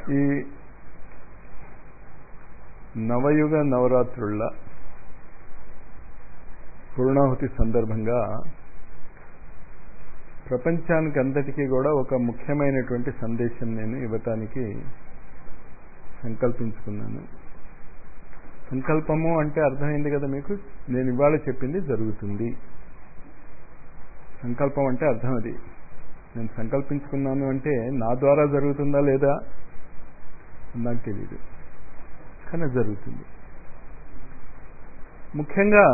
ఈ నవయుగ నవరాత్రుల పూర్ణాహుతి సందర్భంగా ప్రపంచానికి అంతటికీ కూడా ఒక ముఖ్యమైనటువంటి సందేశం నేను ఇవ్వటానికి సంకల్పించుకున్నాను సంకల్పము అంటే అర్థమైంది కదా మీకు నేను ఇవాళ చెప్పింది జరుగుతుంది సంకల్పం అంటే అర్థం అది నేను సంకల్పించుకున్నాను అంటే నా ద్వారా జరుగుతుందా లేదా నాకు తెలియదు కానీ జరుగుతుంది ముఖ్యంగా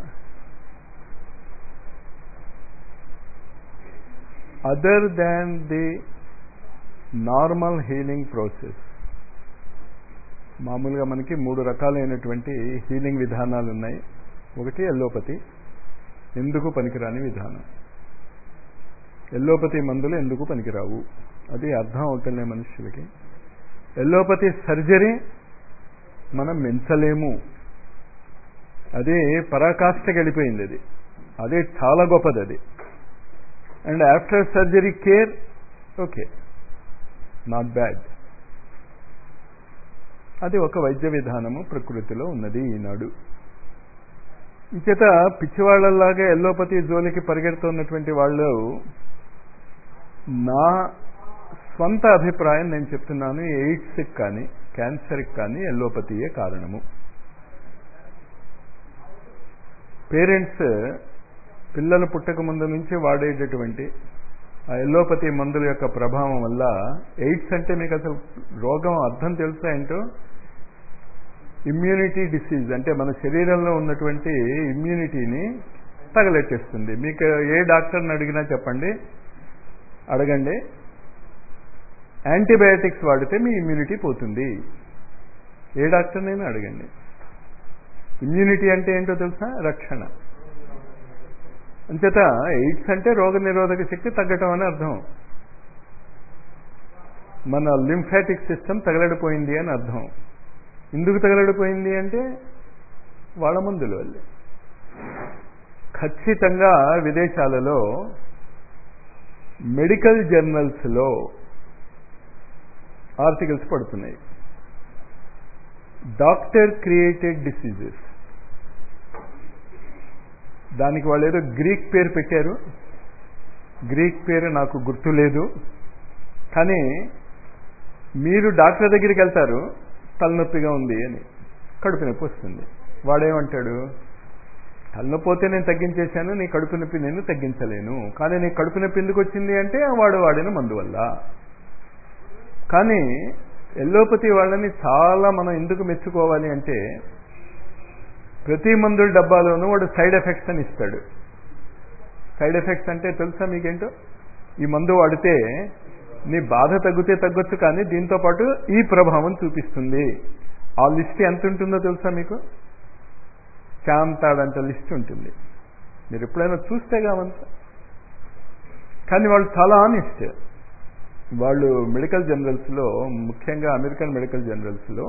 other than the normal healing process మామూలుగా మనకి మూడు రకాలైనటువంటి హీలింగ్ విధానాలు ఉన్నాయి ఒకటి ఎల్లోపతి ఎందుకు పనికిరాని విధానం ఎల్లోపతి మందులు ఎందుకు పనికిరావు అది అర్థం అవుతున్న మనుషులకి ఎల్లోపతి సర్జరీ మనం మెంచలేము అదే పరాకాష్ఠకి వెళ్ళిపోయింది అది అదే చాలా గొప్పది అది and after surgery care okay not bad అది ఒక వైద్య విధానము ప్రకృతిలో ఉన్నది ఈనాడు ఇంచేత పిచ్చివాళ్లలాగా ఎల్లోపతి జోలికి పరిగెడుతున్నటువంటి వాళ్ళు నా స్వంత అభిప్రాయం నేను చెప్తున్నాను ఎయిడ్స్కి కానీ క్యాన్సర్కి కానీ ఎల్లోపతియే కారణము పేరెంట్స్ పిల్లలు పుట్టక ముందు నుంచి వాడేటటువంటి ఆ ఎల్లోపతి మందుల యొక్క ప్రభావం వల్ల ఎయిడ్స్ అంటే మీకు అసలు రోగం అర్థం తెలుసా ఏంటో ఇమ్యూనిటీ డిసీజ్ అంటే మన శరీరంలో ఉన్నటువంటి ఇమ్యూనిటీని తగలెట్టేస్తుంది మీకు ఏ డాక్టర్ని అడిగినా చెప్పండి అడగండి యాంటీబయాటిక్స్ వాడితే మీ ఇమ్యూనిటీ పోతుంది ఏ డాక్టర్నైనా అడగండి ఇమ్యూనిటీ అంటే ఏంటో తెలుసా రక్షణ అంచేత ఎయిడ్స్ అంటే రోగ నిరోధక శక్తి తగ్గటం అని అర్థం మన లింఫాటిక్ సిస్టమ్ తగలడిపోయింది అని అర్థం ఎందుకు తగలడిపోయింది అంటే వాళ్ళ మందుల వల్లే ఖచ్చితంగా విదేశాలలో మెడికల్ జర్నల్స్లో ఆర్టికల్స్ పడుతున్నాయి డాక్టర్ క్రియేటెడ్ డిసీజెస్ దానికి వాళ్ళు ఏదో గ్రీక్ పేరు పెట్టారు గ్రీక్ పేరు నాకు గుర్తు లేదు కానీ మీరు డాక్టర్ దగ్గరికి వెళ్తారు తలనొప్పిగా ఉంది అని కడుపు నొప్పి వస్తుంది వాడేమంటాడు తలనొప్పి పోతే నేను తగ్గించేశాను నీ కడుపు నొప్పి నేను తగ్గించలేను కానీ నీ కడుపు నొప్పి ఎందుకు వచ్చింది అంటే వాడు వాడిన మందు వల్ల కానీ ఎల్లోపతి వాళ్ళని చాలా మనం ఎందుకు మెచ్చుకోవాలి అంటే ప్రతి మందుల డబ్బాలోనూ వాడు సైడ్ ఎఫెక్ట్స్ అని ఇస్తాడు సైడ్ ఎఫెక్ట్స్ అంటే తెలుసా మీకేంటో ఈ మందు వాడితే నీ బాధ తగ్గితే తగ్గొచ్చు కానీ దీంతో పాటు ఈ ప్రభావం చూపిస్తుంది ఆ లిస్ట్ ఎంత ఉంటుందో తెలుసా మీకు చాంతాడంత లిస్ట్ ఉంటుంది మీరు ఎప్పుడైనా చూస్తే కావంత కానీ వాళ్ళు చాలా ఆనెస్ట్ వాళ్ళు మెడికల్ జనరల్స్లో ముఖ్యంగా అమెరికన్ మెడికల్ జనరల్స్లో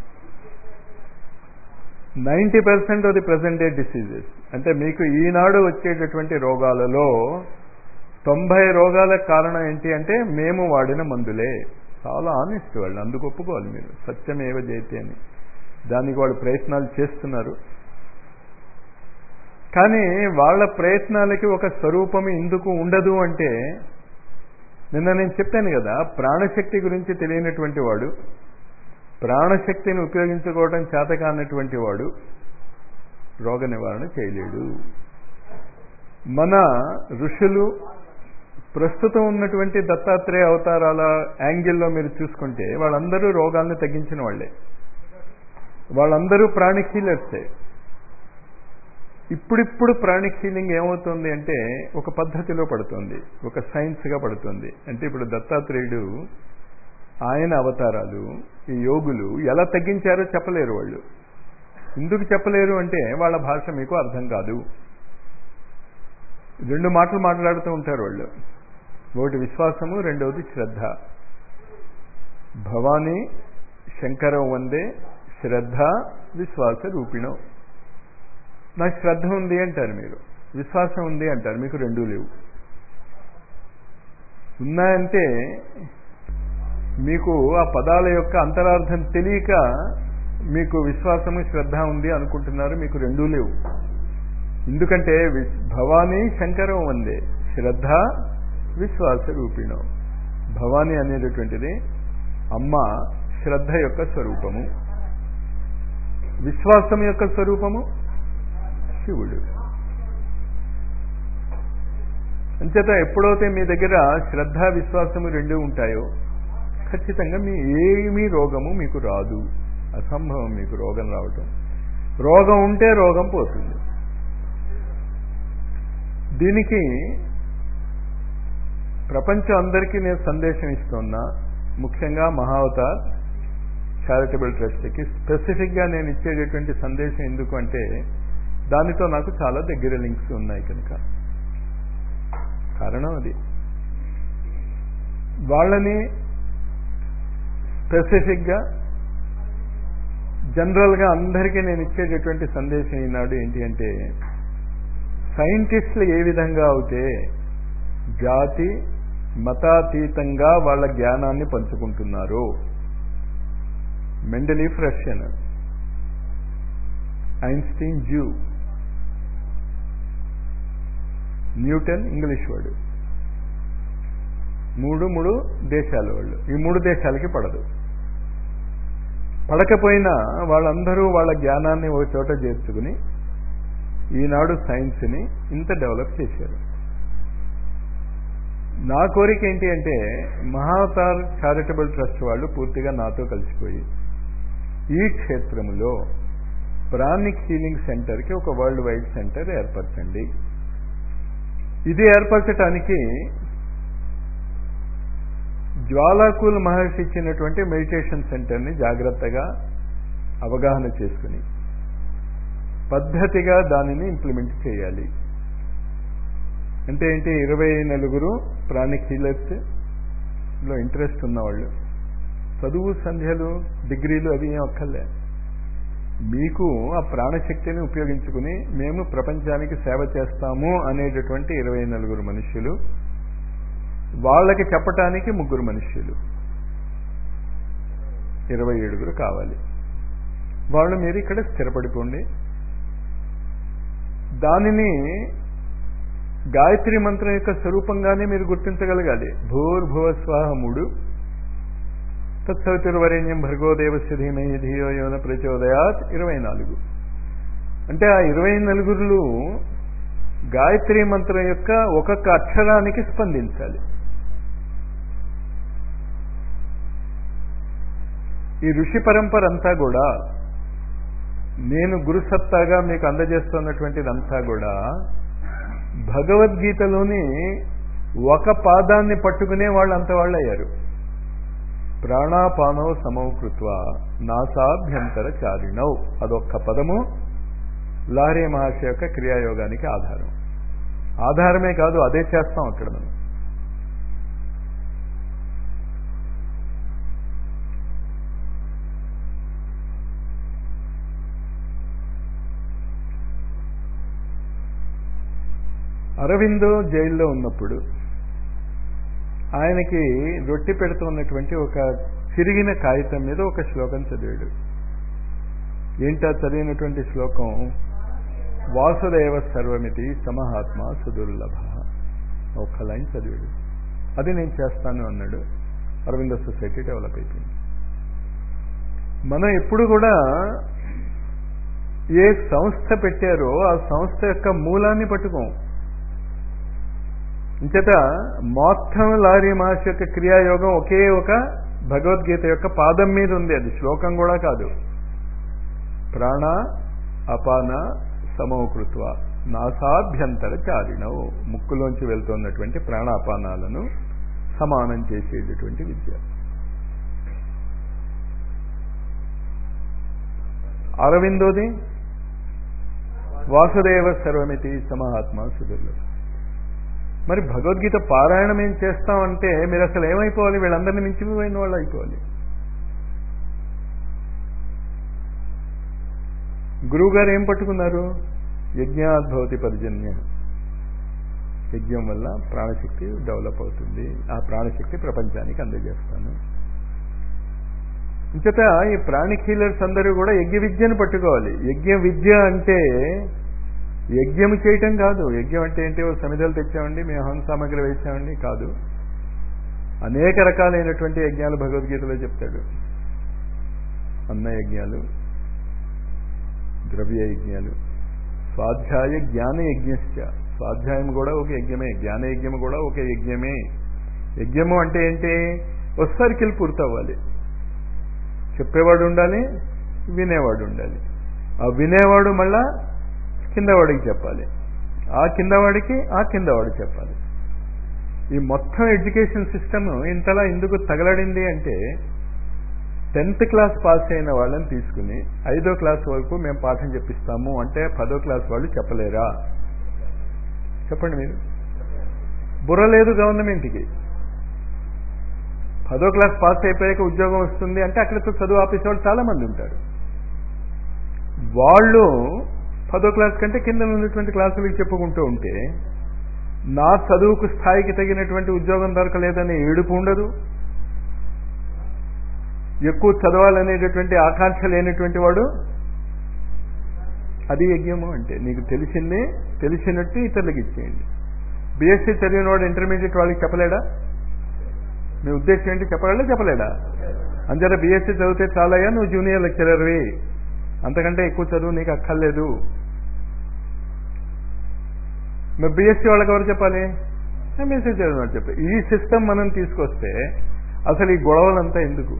ninety percent of the present day diseases అంటే మీకు ఈనాడు వచ్చేటటువంటి రోగాలలో తొంభై రోగాలకు కారణం ఏంటి అంటే మేము వాడిన మందులే చాలా ఆనెస్ట్ వాళ్ళు అందుకు ఒప్పుకోవాలి మీరు సత్యమేవ జయతే అని దానికి వాళ్ళు ప్రయత్నాలు చేస్తున్నారు కానీ వాళ్ళ ప్రయత్నాలకి ఒక స్వరూపం ఎందుకు ఉండదు అంటే నిన్న నేను చెప్పాను కదా ప్రాణశక్తి గురించి తెలియనటువంటి వాడు ప్రాణశక్తిని ఉపయోగించుకోవడం చేత కానటువంటి వాడు రోగ నివారణ చేయలేడు మన ఋషులు ప్రస్తుతం ఉన్నటువంటి దత్తాత్రేయ అవతారాల యాంగిల్లో మీరు చూసుకుంటే వాళ్ళందరూ రోగాల్ని తగ్గించిన వాళ్ళే వాళ్ళందరూ ప్రాణిక్ హీలర్సే ఇప్పుడిప్పుడు ప్రాణిక్ హీలింగ్ ఏమవుతుంది అంటే ఒక పద్ధతిలో పడుతుంది ఒక సైన్స్గా పడుతుంది అంటే ఇప్పుడు దత్తాత్రేయుడు ఆయన అవతారాలు ఈ యోగులు ఎలా తగ్గించారో చెప్పలేరు వాళ్ళు ఎందుకు చెప్పలేరు అంటే వాళ్ళ భాష మీకు అర్థం కాదు రెండు మాటలు మాట్లాడుతూ ఉంటారు వాళ్ళు ఒకటి విశ్వాసము రెండవది శ్రద్ధ భవానీ శంకరం వందే శ్రద్ధ విశ్వాస రూపిణం నాకు శ్రద్ధ ఉంది అంటారు మీరు విశ్వాసం ఉంది అంటారు మీకు రెండూ లేవు ఉన్నాయంటే మీకు ఆ పదాల యొక్క అంతరార్థం తెలియక మీకు విశ్వాసము శ్రద్ధ ఉంది అనుకుంటున్నారు మీకు రెండూ లేవు ఎందుకంటే భవానీ శంకరం వందే శ్రద్ధ విశ్వాస రూపిణం భవానీ అనేటటువంటిది అమ్మ శ్రద్ధ యొక్క స్వరూపము విశ్వాసం యొక్క స్వరూపము శివుడు అంచేత ఎప్పుడైతే మీ దగ్గర శ్రద్ధ విశ్వాసము రెండు ఉంటాయో ఖచ్చితంగా మీ ఏమీ రోగము మీకు రాదు అసంభవం మీకు రోగం రావటం రోగం ఉంటే రోగం పోతుంది దీనికి ప్రపంచం అందరికీ నేను సందేశం ఇస్తున్నా ముఖ్యంగా మహావతార్ చారిటబుల్ ట్రస్ట్కి స్పెసిఫిక్గా నేను ఇచ్చేటటువంటి సందేశం ఎందుకు అంటే దానితో నాకు చాలా దగ్గర లింక్స్ ఉన్నాయి కనుక కారణం అది వాళ్ళని స్పెసిఫిక్గా జనరల్గా అందరికీ నేను ఇచ్చేటటువంటి సందేశం ఈనాడు ఏంటి అంటే సైంటిస్టులు ఏ విధంగా అవుతే జాతి మతాతీతంగా వాళ్ళ జ్ఞానాన్ని పంచుకుంటున్నారు Mendeleev Russian Einstein Jew Newton English వాడు మూడు మూడు దేశాల వాళ్ళు ఈ మూడు దేశాలకి పడదు పడకపోయినా వాళ్ళందరూ వాళ్ళ జ్ఞానాన్ని ఒక చోట చేర్చుకుని ఈనాడు సైన్స్ని ఇంత డెవలప్ చేశారు నా కోరిక ఏంటి అంటే మహావతార్ చారిటబుల్ ట్రస్ట్ వాళ్ళు పూర్తిగా నాతో కలిసిపోయి ఈ క్షేత్రములో ప్రాణిక్ హీలింగ్ సెంటర్కి ఒక వరల్డ్ వైడ్ సెంటర్ ఏర్పరచండి ఇది ఏర్పరచటానికి జ్వాలాకుల్ మహర్షి ఇచ్చినటువంటి మెడిటేషన్ సెంటర్ని జాగ్రత్తగా అవగాహన చేసుకుని పద్ధతిగా దానిని ఇంప్లిమెంట్ చేయాలి అంటే ఏంటి ఇరవై నలుగురు ప్రాణిక్ హీలర్స్ లో ఇంట్రెస్ట్ ఉన్నవాళ్ళు చదువు సంధ్యలు డిగ్రీలు అవి ఏం అక్కర్లే మీకు ఆ ప్రాణశక్తిని ఉపయోగించుకుని మేము ప్రపంచానికి సేవ చేస్తాము అనేటటువంటి ఇరవై నలుగురు మనుష్యులు వాళ్ళకి చెప్పటానికి ముగ్గురు మనుష్యులు ఇరవై ఏడుగురు కావాలి వాళ్ళు మీరు ఇక్కడ స్థిరపడిపోండి దానిని గాయత్రి మంత్రం యొక్క స్వరూపంగానే మీరు గుర్తించగలగాలి భూర్భువ స్వాహ మూడు తత్సవితుర్వరేణ్యం భర్గోదేవస్య ధీమహి ధియో యోన ప్రచోదయాత్ ఇరవై నాలుగు అంటే ఆ ఇరవై నలుగురులు గాయత్రి మంత్రం యొక్క ఒక్కొక్క అక్షరానికి స్పందించాలి ఈ ఋషి పరంపర అంతా కూడా నేను గురుసత్తాగా మీకు అందజేస్తున్నటువంటిదంతా కూడా భగవద్గీతలోని ఒక పాదాన్ని పట్టుకునే వాళ్ళు అంత వాళ్ళు అయ్యారు ప్రాణాపానో సమౌకృత్వ నాసాభ్యంతర చారిణౌ అదొక్క పదము లారే మహర్షి యొక్క క్రియాయోగానికి ఆధారం ఆధారమే కాదు అదే చేస్తాం అక్కడ మనం అరవిందో జైల్లో ఉన్నప్పుడు ఆయనకి రొట్టె పెడుతున్నటువంటి ఒక చిరిగిన కాగితం మీద ఒక శ్లోకం చదివాడు ఏంటా చదివినటువంటి శ్లోకం వాసుదేవ సర్వమితి సమహాత్మ సుదుర్లభ ఒక్క లైన్ చదివాడు అది నేను చేస్తాను అన్నాడు అరవింద సొసైటీ డెవలప్ అయిపోయింది మనం ఎప్పుడు కూడా ఏ సంస్థ పెట్టారో ఆ సంస్థ యొక్క మూలాన్ని పట్టుకోం ఇంచేత మొత్తం లారీ మహర్షి యొక్క క్రియాయోగం ఒకే ఒక భగవద్గీత యొక్క పాదం మీద ఉంది అది శ్లోకం కూడా కాదు ప్రాణ అపాన సమౌకృత్వ నాసాభ్యంతర చారిణవు ముక్కులోంచి వెళ్తున్నటువంటి ప్రాణాపానాలను సమానం చేసేటటువంటి విద్య అరవిందోది వాసుదేవ సర్వమితి సమహాత్మ సుదుర్లభ మరి భగవద్గీత పారాయణం ఏం చేస్తామంటే మీరు అసలు ఏమైపోవాలి వీళ్ళందరినీ మించిపోయిన వాళ్ళు అయిపోవాలి గురువు గారు ఏం పట్టుకున్నారు యజ్ఞాద్భవతి పర్జన్య యజ్ఞం వల్ల ప్రాణశక్తి డెవలప్ అవుతుంది ఆ ప్రాణశక్తి ప్రపంచానికి అందజేస్తాను ఇంచేత ఈ ప్రాణిక్ హీలర్స్ అందరూ కూడా యజ్ఞ విద్యను పట్టుకోవాలి యజ్ఞ విద్య అంటే యజ్ఞం చేయటం కాదు యజ్ఞం అంటే ఏంటి ఓ సమిధలు తెచ్చామండి మేము హోమ సామాగ్రి వేసామండి కాదు అనేక రకాలైనటువంటి యజ్ఞాలు భగవద్గీతలో చెప్తాడు అన్న యజ్ఞాలు ద్రవ్య యజ్ఞాలు స్వాధ్యాయ జ్ఞాన యజ్ఞశ్చ స్వాధ్యాయం కూడా ఒక యజ్ఞమే జ్ఞాన యజ్ఞం కూడా ఒక యజ్ఞమే యజ్ఞము అంటే ఏంటి ఒక సర్కిల్ పూర్తవ్వాలి చెప్పేవాడు ఉండాలి వినేవాడు ఉండాలి ఆ వినేవాడు మళ్ళా కిందవాడికి చెప్పాలి ఆ కిందవాడికి ఆ కిందవాడు చెప్పాలి ఈ మొత్తం ఎడ్యుకేషన్ సిస్టమ్ ఇంతలా ఎందుకు తగలడింది అంటే టెన్త్ క్లాస్ పాస్ అయిన వాళ్ళని తీసుకుని ఐదో క్లాస్ వరకు మేము పాఠం చెప్పిస్తాము అంటే పదో క్లాస్ వాళ్ళు చెప్పలేరా చెప్పండి మీరు బుర్ర లేదు గవర్నమెంట్కి పదో క్లాస్ పాస్ అయిపోయాక ఉద్యోగం వస్తుంది అంటే అక్కడితో చదువు ఆపేసే వాళ్ళు చాలా మంది ఉంటారు వాళ్ళు పదో క్లాస్ కంటే కింద ఉన్నటువంటి క్లాసులకు చెప్పుకుంటూ ఉంటే నా చదువుకు స్థాయికి తగినటువంటి ఉద్యోగం దొరకలేదనే ఏడుపు ఉండదు ఎక్కువ చదవాలనేటటువంటి ఆకాంక్ష లేనటువంటి వాడు అది యజ్ఞము అంటే నీకు తెలిసిందే తెలిసినట్టు ఇతరులకు ఇచ్చేయండి బీఎస్సీ చదివిన వాడు ఇంటర్మీడియట్ వాళ్ళకి చెప్పలేడా మీ ఉద్దేశం ఏంటి చెప్పగలడా చెప్పలేడా అంతేత బీఎస్సీ చదివితే చాలయ్యా నువ్వు జూనియర్ లెక్చరర్వి అంతకంటే ఎక్కువ చదువు నీకు అక్కర్లేదు మరి బీఎస్సీ వాళ్ళకి ఎవరు చెప్పాలి ఎంఎస్సీ చదివిన వాళ్ళు చెప్పాలి ఈ సిస్టమ్ మనం తీసుకొస్తే అసలు ఈ గొడవలంతా ఎందుకు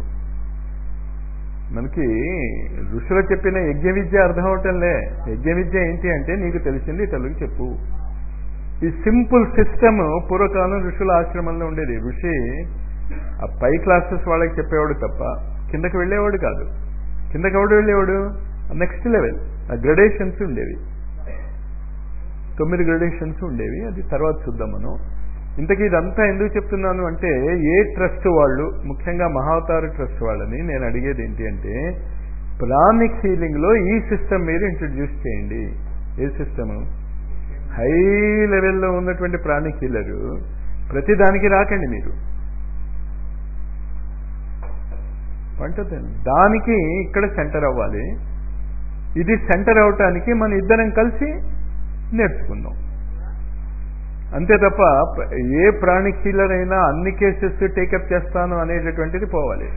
మనకి ఋషులు చెప్పిన యజ్ఞ విద్య అర్థం అవటంలే యజ్ఞ విద్య ఏంటి అంటే నీకు తెలిసింది ఇతరులకు చెప్పు ఈ సింపుల్ సిస్టమ్ పూర్వకాలం ఋషుల ఆశ్రమంలో ఉండేది ఋషి ఆ పై క్లాసెస్ వాళ్ళకి చెప్పేవాడు తప్ప కిందకి వెళ్ళేవాడు కాదు కిందకి ఎవడు వెళ్ళేవాడు నెక్స్ట్ లెవెల్ ఆ గ్రడేషన్స్ ఉండేవి తొమ్మిది గ్రడేషన్స్ ఉండేవి అది తర్వాత చూద్దాం మనం ఇంతకీ ఇదంతా ఎందుకు చెప్తున్నాను అంటే ఏ ట్రస్ట్ వాళ్ళు ముఖ్యంగా మహావతార ట్రస్ట్ వాళ్ళని నేను అడిగేది ఏంటి అంటే ప్రాణిక్ హీలింగ్ లో ఈ సిస్టమ్ మీరు ఇంట్రడ్యూస్ చేయండి ఏ సిస్టమ్ హై లెవెల్లో ఉన్నటువంటి ప్రాణిక్ హీలరు ప్రతి దానికి రాకండి మీరు పంటదండి దానికి ఇక్కడ సెంటర్ అవ్వాలి ఇది సెంటర్ అవటానికి మన ఇద్దరం కలిసి నేర్చుకుందాం అంతే తప్ప ఏ ప్రాణి హీలర్ అయినా అన్ని కేసెస్ టేకప్ చేస్తాను అనేటటువంటిది పోవాలి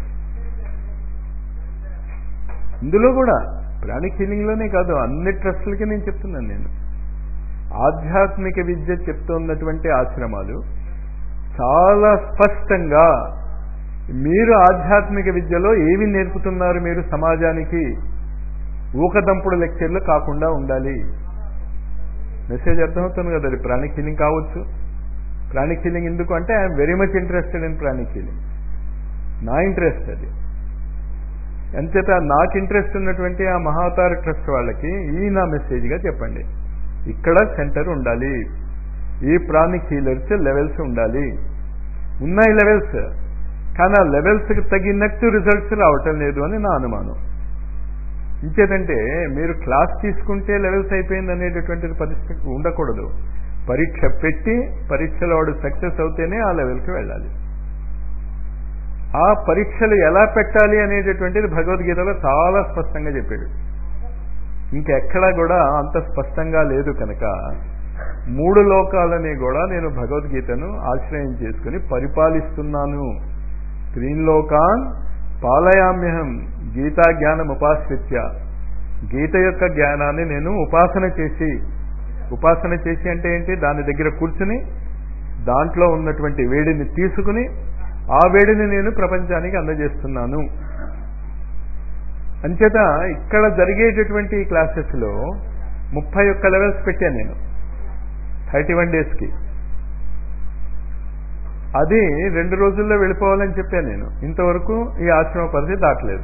ఇందులో కూడా ప్రాణిక్ హీలింగ్లోనే కాదు అన్ని ట్రస్టులకి నేను చెప్తున్నాను నేను ఆధ్యాత్మిక విద్య చెప్తున్నటువంటి ఆశ్రమాలు చాలా స్పష్టంగా మీరు ఆధ్యాత్మిక విద్యలో ఏమి నేర్పుతున్నారు మీరు సమాజానికి ఊకదంపుడు లెక్చర్లు కాకుండా ఉండాలి మెసేజ్ అర్థమవుతుంది కదా అది ప్రాణిక్ హీలింగ్ కావచ్చు ప్రాణిక్ హీలింగ్ ఎందుకు అంటే I'm very much interested in pranic healing నా ఇంట్రెస్ట్ అది అంచేత నాకు ఇంట్రెస్ట్ ఉన్నటువంటి ఆ మహావతార ట్రస్ట్ వాళ్ళకి ఈ నా మెసేజ్గా చెప్పండి ఇక్కడ సెంటర్ ఉండాలి ఈ ప్రాణిక్ హీలర్స్ లెవెల్స్ ఉండాలి ఉన్నాయి లెవెల్స్ కానీ ఆ లెవెల్స్కి తగినట్టు రిజల్ట్స్ రావటం లేదు అని నా అనుమానం ఇంకేదంటే మీరు క్లాస్ తీసుకుంటే లెవెల్స్ అయిపోయింది అనేటటువంటి పరిస్థితి ఉండకూడదు పరీక్ష పెట్టి పరీక్షలో వాడు సక్సెస్ అవుతేనే ఆ లెవెల్కి వెళ్ళాలి ఆ పరీక్షలు ఎలా పెట్టాలి అనేటటువంటిది భగవద్గీతలో చాలా స్పష్టంగా చెప్పాడు ఇంకెక్కడా కూడా అంత స్పష్టంగా లేదు కనుక మూడు లోకాలని కూడా నేను భగవద్గీతను ఆశ్రయం చేసుకుని పరిపాలిస్తున్నాను త్రీన్లోకాన్ పాలయామ్యహం గీతా జ్ఞానం ఉపాశ్రిత్య గీత యొక్క జ్ఞానాన్ని నేను ఉపాసన చేసి ఉపాసన చేసి అంటే ఏంటి దాని దగ్గర కూర్చుని దాంట్లో ఉన్నటువంటి వేడిని తీసుకుని ఆ వేడిని నేను ప్రపంచానికి అందజేస్తున్నాను అంచేత ఇక్కడ జరిగేటటువంటి క్లాసెస్లో ముప్పై ఒక్క లెవెల్స్ పెట్టాను నేను థర్టీ వన్ డేస్కి అది రెండు రోజుల్లో వెళ్ళిపోవాలని చెప్పాను నేను ఇంతవరకు ఈ ఆశ్రమ పరిధి దాటలేదు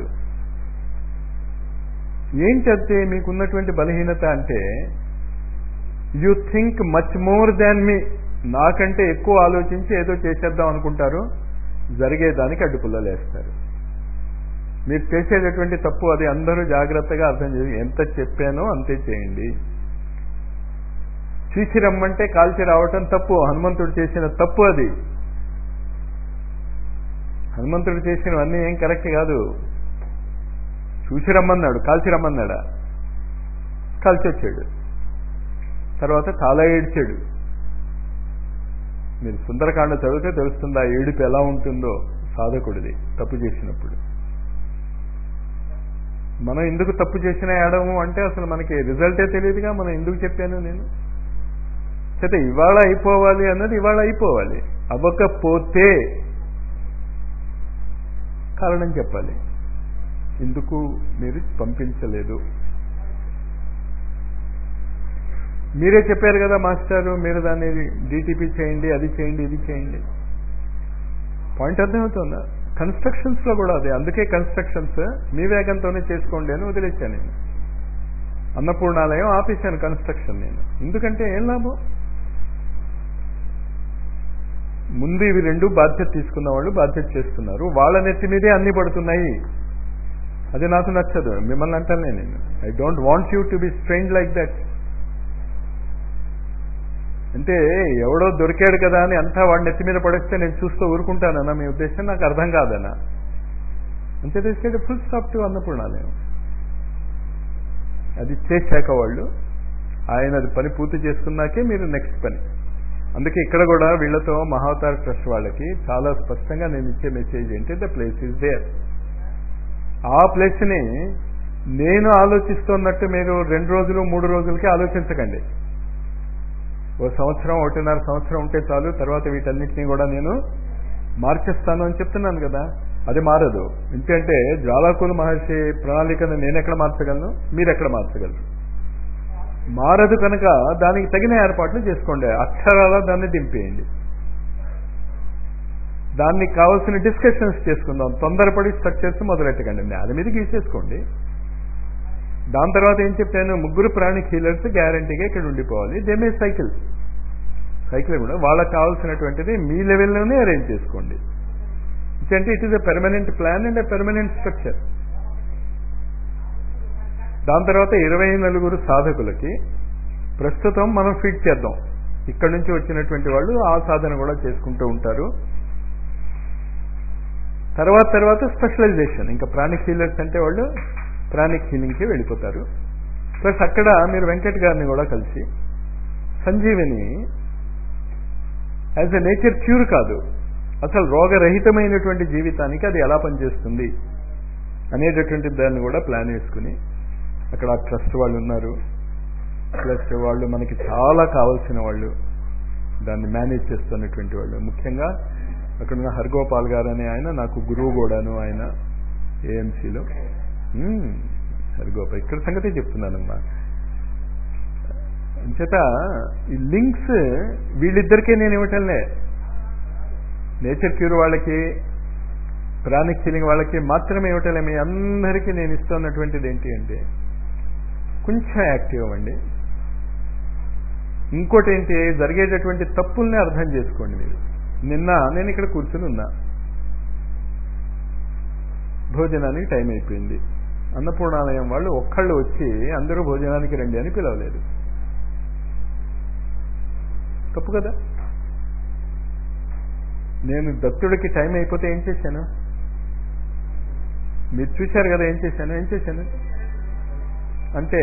ఏంటంటే మీకున్నటువంటి బలహీనత అంటే you think much more than మీ నాకంటే ఎక్కువ ఆలోచించి ఏదో చేసేద్దాం అనుకుంటారు జరిగేదానికి అడ్డుపుల్లలేస్తారు మీరు చేసేటటువంటి తప్పు అది అందరూ జాగ్రత్తగా అర్థం చేసి ఎంత చెప్పానో అంతే చేయండి చీచి రమ్మంటే కాల్చి రావటం తప్పు హనుమంతుడు చేసిన తప్పు అది హనుమంతుడు చేసినవన్నీ ఏం కరెక్ట్ కాదు చూసి రమ్మన్నాడు కాల్చి రమ్మన్నాడా కాల్చి వచ్చాడు తర్వాత చాలా ఏడ్చాడు మీరు సుందరకాండ చదివితే తెలుస్తుంది ఆ ఏడుపు ఎలా ఉంటుందో సాధకుడిది తప్పు చేసినప్పుడు మనం ఎందుకు తప్పు చేసిన ఏడము అంటే అసలు మనకి రిజల్టే తెలియదుగా మనం ఎందుకు చెప్పాను నేను అయితే ఇవాళ అయిపోవాలి అన్నది ఇవాళ అయిపోవాలి అవ్వకపోతే కారణం చెప్పాలి ఎందుకు మీరు పంపించలేదు మీరే చెప్పారు కదా మాస్టారు మీరు దాన్ని డీటీపీ చేయండి అది చేయండి ఇది చేయండి పాయింట్ అర్థమవుతుందా కన్స్ట్రక్షన్స్ లో కూడా అదే అందుకే కన్స్ట్రక్షన్స్ మీ వేగంతోనే చేసుకోండి అని వదిలేశాను నేను అన్నపూర్ణాలయం ఆపేశాను కన్స్ట్రక్షన్ నేను ఎందుకంటే ఏం లాభం ముందు ఇవి రెండు బాధ్యత తీసుకున్న వాళ్ళు బాధ్యత చేస్తున్నారు వాళ్ళ నెత్తి మీదే అన్ని పడుతున్నాయి అది నాకు నచ్చదు మిమ్మల్ని అంటానే నేను I don't want you to be strain like that అంటే ఎవడో దొరికాడు కదా అని అంతా వాడి నెత్తి మీద పడేస్తే నేను చూస్తూ ఊరుకుంటానన్నా మీ ఉద్దేశం నాకు అర్థం కాదనా అంతే తెచ్చేది ఫుల్ స్టాప్ టు అన్నపూర్ణాలయం అది చేశాక వాళ్ళు ఆయన అది పని పూర్తి చేసుకున్నాకే మీరు నెక్స్ట్ పని అందుకే ఇక్కడ కూడా వీళ్ళతో మహావతార్ ట్రస్ట్ వాళ్ళకి చాలా స్పష్టంగా నేను ఇచ్చే మెసేజ్ ఏంటి ద ప్లేస్ ఇస్ దేర్ ఆ ప్లేస్ని నేను ఆలోచిస్తున్నట్టు మీరు రెండు రోజులు మూడు రోజులకి ఆలోచించకండి ఓ సంవత్సరం ఒకటిన్నర సంవత్సరం ఉంటే చాలు తర్వాత వీటన్నిటినీ కూడా నేను మార్చేస్తాను అని చెప్తున్నాను కదా అది మారదు ఎందుకంటే జ్వాలాకుల మహర్షి ప్రణాళికను నేను ఎక్కడ మార్చగలను మీరు ఎక్కడ మార్చగలరు మారదు కనుక దానికి తగిన ఏర్పాట్లు చేసుకోండి అక్షరాల దాన్ని దింపేయండి దానికి కావాల్సిన డిస్కషన్స్ చేసుకుందాం తొందరపడి స్ట్రక్చర్స్ మొదలెట్టకండి దాని మీద గీసేసుకోండి దాని తర్వాత ఏం చెప్పాను ముగ్గురు ప్రాణిక్ హీలర్స్ గ్యారంటీగా ఇక్కడ ఉండిపోవాలి దే మే సైకిల్ సైకిల్ కూడా వాళ్ళకి కావాల్సినటువంటిది మీ లెవెల్లోనే అరేంజ్ చేసుకోండి అంటే it is a permanent plan and a permanent structure దాని తర్వాత ఇరవై నలుగురు సాధకులకి ప్రస్తుతం మనం ఫీడ్ చేద్దాం ఇక్కడ నుంచి వచ్చినటువంటి వాళ్ళు ఆ సాధన కూడా చేసుకుంటూ ఉంటారు తర్వాత తర్వాత స్పెషలైజేషన్ ఇంకా ప్రాణిక్ హీలర్స్ అంటే వాళ్ళు ప్రాణిక్ హీలింగ్కి వెళ్ళిపోతారు ప్లస్ అక్కడ మీరు వెంకట్ గారిని కూడా కలిసి Sanjeevini as a nature cure కాదు అసలు రోగరహితమైనటువంటి జీవితానికి అది ఎలా పనిచేస్తుంది అనేటటువంటి దాన్ని కూడా ప్లాన్ వేసుకుని అక్కడ ట్రస్ట్ వాళ్ళు ఉన్నారు ప్లస్ వాళ్ళు మనకి చాలా కావాల్సిన వాళ్ళు దాన్ని మేనేజ్ చేస్తున్నటువంటి వాళ్ళు ముఖ్యంగా అక్కడ ఉన్న హర్గోపాల్ గారు అనే ఆయన నాకు గురువు కూడాను ఆయన ఏఎంసీలో హరిగోపాల్ ఇక్కడ సంగతి చెప్తున్నానమ్మా అంచేత ఈ లింక్స్ వీళ్ళిద్దరికే నేను ఇవ్వటంలే నేచర్ క్యూర్ వాళ్ళకి ప్రాణిక్ హీలింగ్ వాళ్ళకి మాత్రమే ఇవ్వటలే మీ అందరికీ నేను ఇస్తున్నటువంటిది ఏంటి అంటే కొంచెం యాక్టివ్ అవ్వండి ఇంకోటి ఏంటి జరిగేటటువంటి తప్పుల్ని అర్థం చేసుకోండి మీరు నిన్న నేను ఇక్కడ కూర్చుని ఉన్నా భోజనానికి టైం అయిపోయింది అన్నపూర్ణాలయం వాళ్ళు ఒక్కళ్ళు వచ్చి అందరూ భోజనానికి రండి అని పిలవలేదు తప్పు కదా నేను దత్తుడికి టైం అయిపోతే ఏం చేశాను మీరు చూశారు కదా ఏం చేశాను ఏం చేశాను అంటే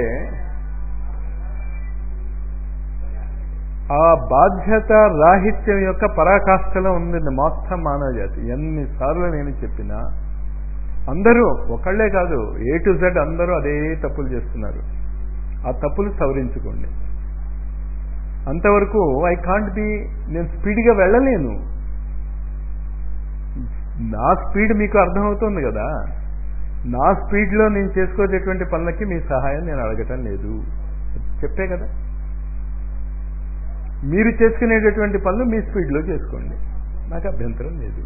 ఆ బాధ్యత రాహిత్యం యొక్క పరాకాష్ఠలో ఉంది మొత్తం మానవ జాతి ఎన్నిసార్లు నేను చెప్పినా అందరూ ఒకళ్లే కాదు ఏ టు జెడ్ అందరూ అదే తప్పులు చేస్తున్నారు ఆ తప్పులు సవరించుకోండి అంతవరకు ఐ కాంట్ బి నేను స్పీడ్గా వెళ్ళలేను నా స్పీడ్ మీకు అర్థమవుతుంది కదా నా స్పీడ్లో నేను చేసుకోసేటువంటి పనులకి మీ సహాయం నేను అడగటం లేదు చెప్పే కదా మీరు చేసుకునేటటువంటి పనులు మీ స్పీడ్లో చేసుకోండి నాకు అభ్యంతరం లేదు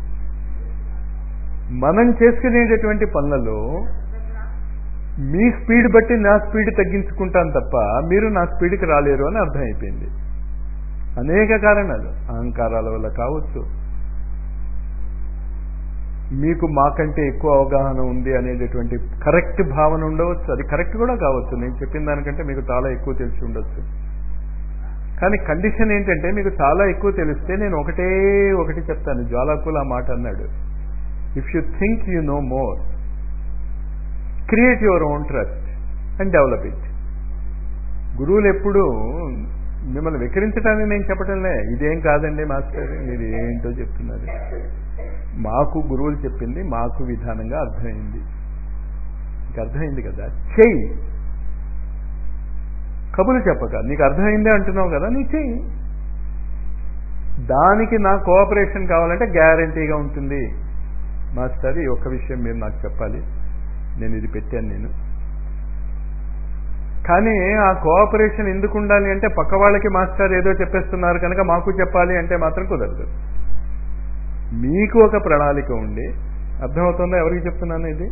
మనం చేసుకునేటటువంటి పనులలో మీ స్పీడ్ బట్టి నా స్పీడ్ తగ్గించుకుంటాను తప్ప మీరు నా స్పీడ్కి రాలేరు అని అర్థమైపోయింది అనేక కారణాలు అహంకారాల వల్ల కావచ్చు మీకు మాకంటే ఎక్కువ అవగాహన ఉంది అనేటటువంటి కరెక్ట్ భావన ఉండవచ్చు అది కరెక్ట్ కూడా కావచ్చు నేను చెప్పిన దానికంటే మీకు చాలా ఎక్కువ తెలిసి ఉండొచ్చు కానీ కండిషన్ ఏంటంటే మీకు చాలా ఎక్కువ తెలిస్తే నేను ఒకటే ఒకటి చెప్తాను జ్వాలాకుల మాట అన్నాడు if you think you know more create your own trust and develop it గురువులు ఎప్పుడు మిమ్మల్ని వికరించడానికి నేను చెప్పటంలే ఇదేం కాదండి మాస్టర్ మీరు ఏంటో చెప్తున్నారు మాకు గురువులు చెప్పింది మాకు విధానంగా అర్థమైంది నీకు అర్థమైంది కదా చెయ్యి కబులు చెప్పక నీకు అర్థమైందే అంటున్నావు కదా నీ చెయ్యి దానికి నా కోఆపరేషన్ కావాలంటే గ్యారంటీగా ఉంటుంది మాస్టర్ ఈ ఒక్క విషయం మీరు నాకు చెప్పాలి నేను ఇది పెట్టాను నేను కానీ ఆ కోఆపరేషన్ ఎందుకు ఉండాలి అంటే పక్క వాళ్ళకి మాస్టర్ ఏదో చెప్పేస్తున్నారు కనుక మాకు చెప్పాలి అంటే మాత్రం కుదరదు మీకు ఒక ప్రణాళిక ఉండి అర్థమవుతుందా ఎవరికి చెప్తున్నాను ఇది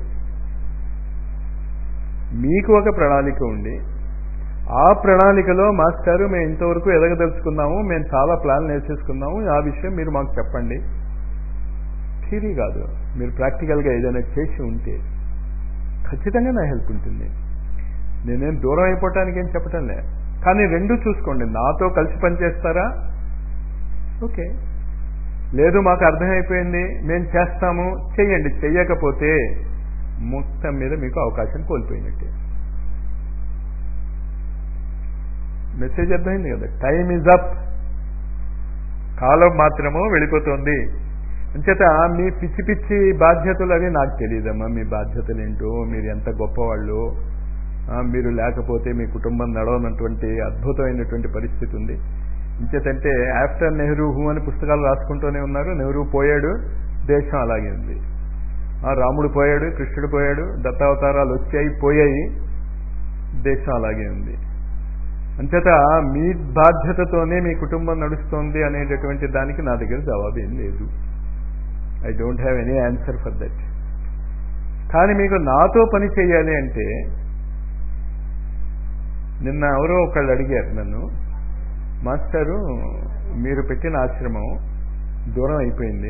మీకు ఒక ప్రణాళిక ఉండి ఆ ప్రణాళికలో మాస్టారు మేము ఇంతవరకు ఎదగదలుచుకున్నాము మేము చాలా ప్లాన్లు వేసేసుకున్నాము ఆ విషయం మీరు మాకు చెప్పండి థీరీ కాదు మీరు ప్రాక్టికల్గా ఏదైనా చేసి ఉంటే ఖచ్చితంగా నా హెల్ప్ ఉంటుంది నేనేం దూరం అయిపోవటానికి ఏం చెప్పటం లే కానీ రెండు చూసుకోండి నాతో కలిసి పనిచేస్తారా ఓకే లేదు మాకు అర్థమైపోయింది మేము చేస్తాము చెయ్యండి చెయ్యకపోతే మొత్తం మీద మీకు అవకాశం కోల్పోయినట్టే మెసేజ్ అర్థమైంది కదా టైం ఈజ్ అప్ కాలం మాత్రము వెళ్ళిపోతుంది అంచేత మీ పిచ్చి పిచ్చి బాధ్యతలు అవి నాకు తెలియదమ్మా మీ బాధ్యతలు ఏంటో మీరు ఎంత గొప్పవాళ్ళు మీరు లేకపోతే మీ కుటుంబం నడవనటువంటి అద్భుతమైనటువంటి పరిస్థితి ఉంది ఇంచేతంటే ఆఫ్టర్ నెహ్రూ హూ అని పుస్తకాలు రాసుకుంటూనే ఉన్నారు నెహ్రూ పోయాడు దేశం అలాగే ఉంది రాముడు పోయాడు కృష్ణుడు పోయాడు దత్తావతారాలు వచ్చాయి పోయాయి దేశం అలాగే ఉంది అంచేత మీ బాధ్యతతోనే మీ కుటుంబం నడుస్తోంది అనేటటువంటి దానికి నా దగ్గర జవాబు ఏం లేదు I don't have any answer for that కానీ మీకు నాతో పని చేయాలి అంటే నిన్న ఎవరో ఒకళ్ళు అడిగారు నన్ను మాస్టారు మీరు పెట్టిన ఆశ్రమం దూరం అయిపోయింది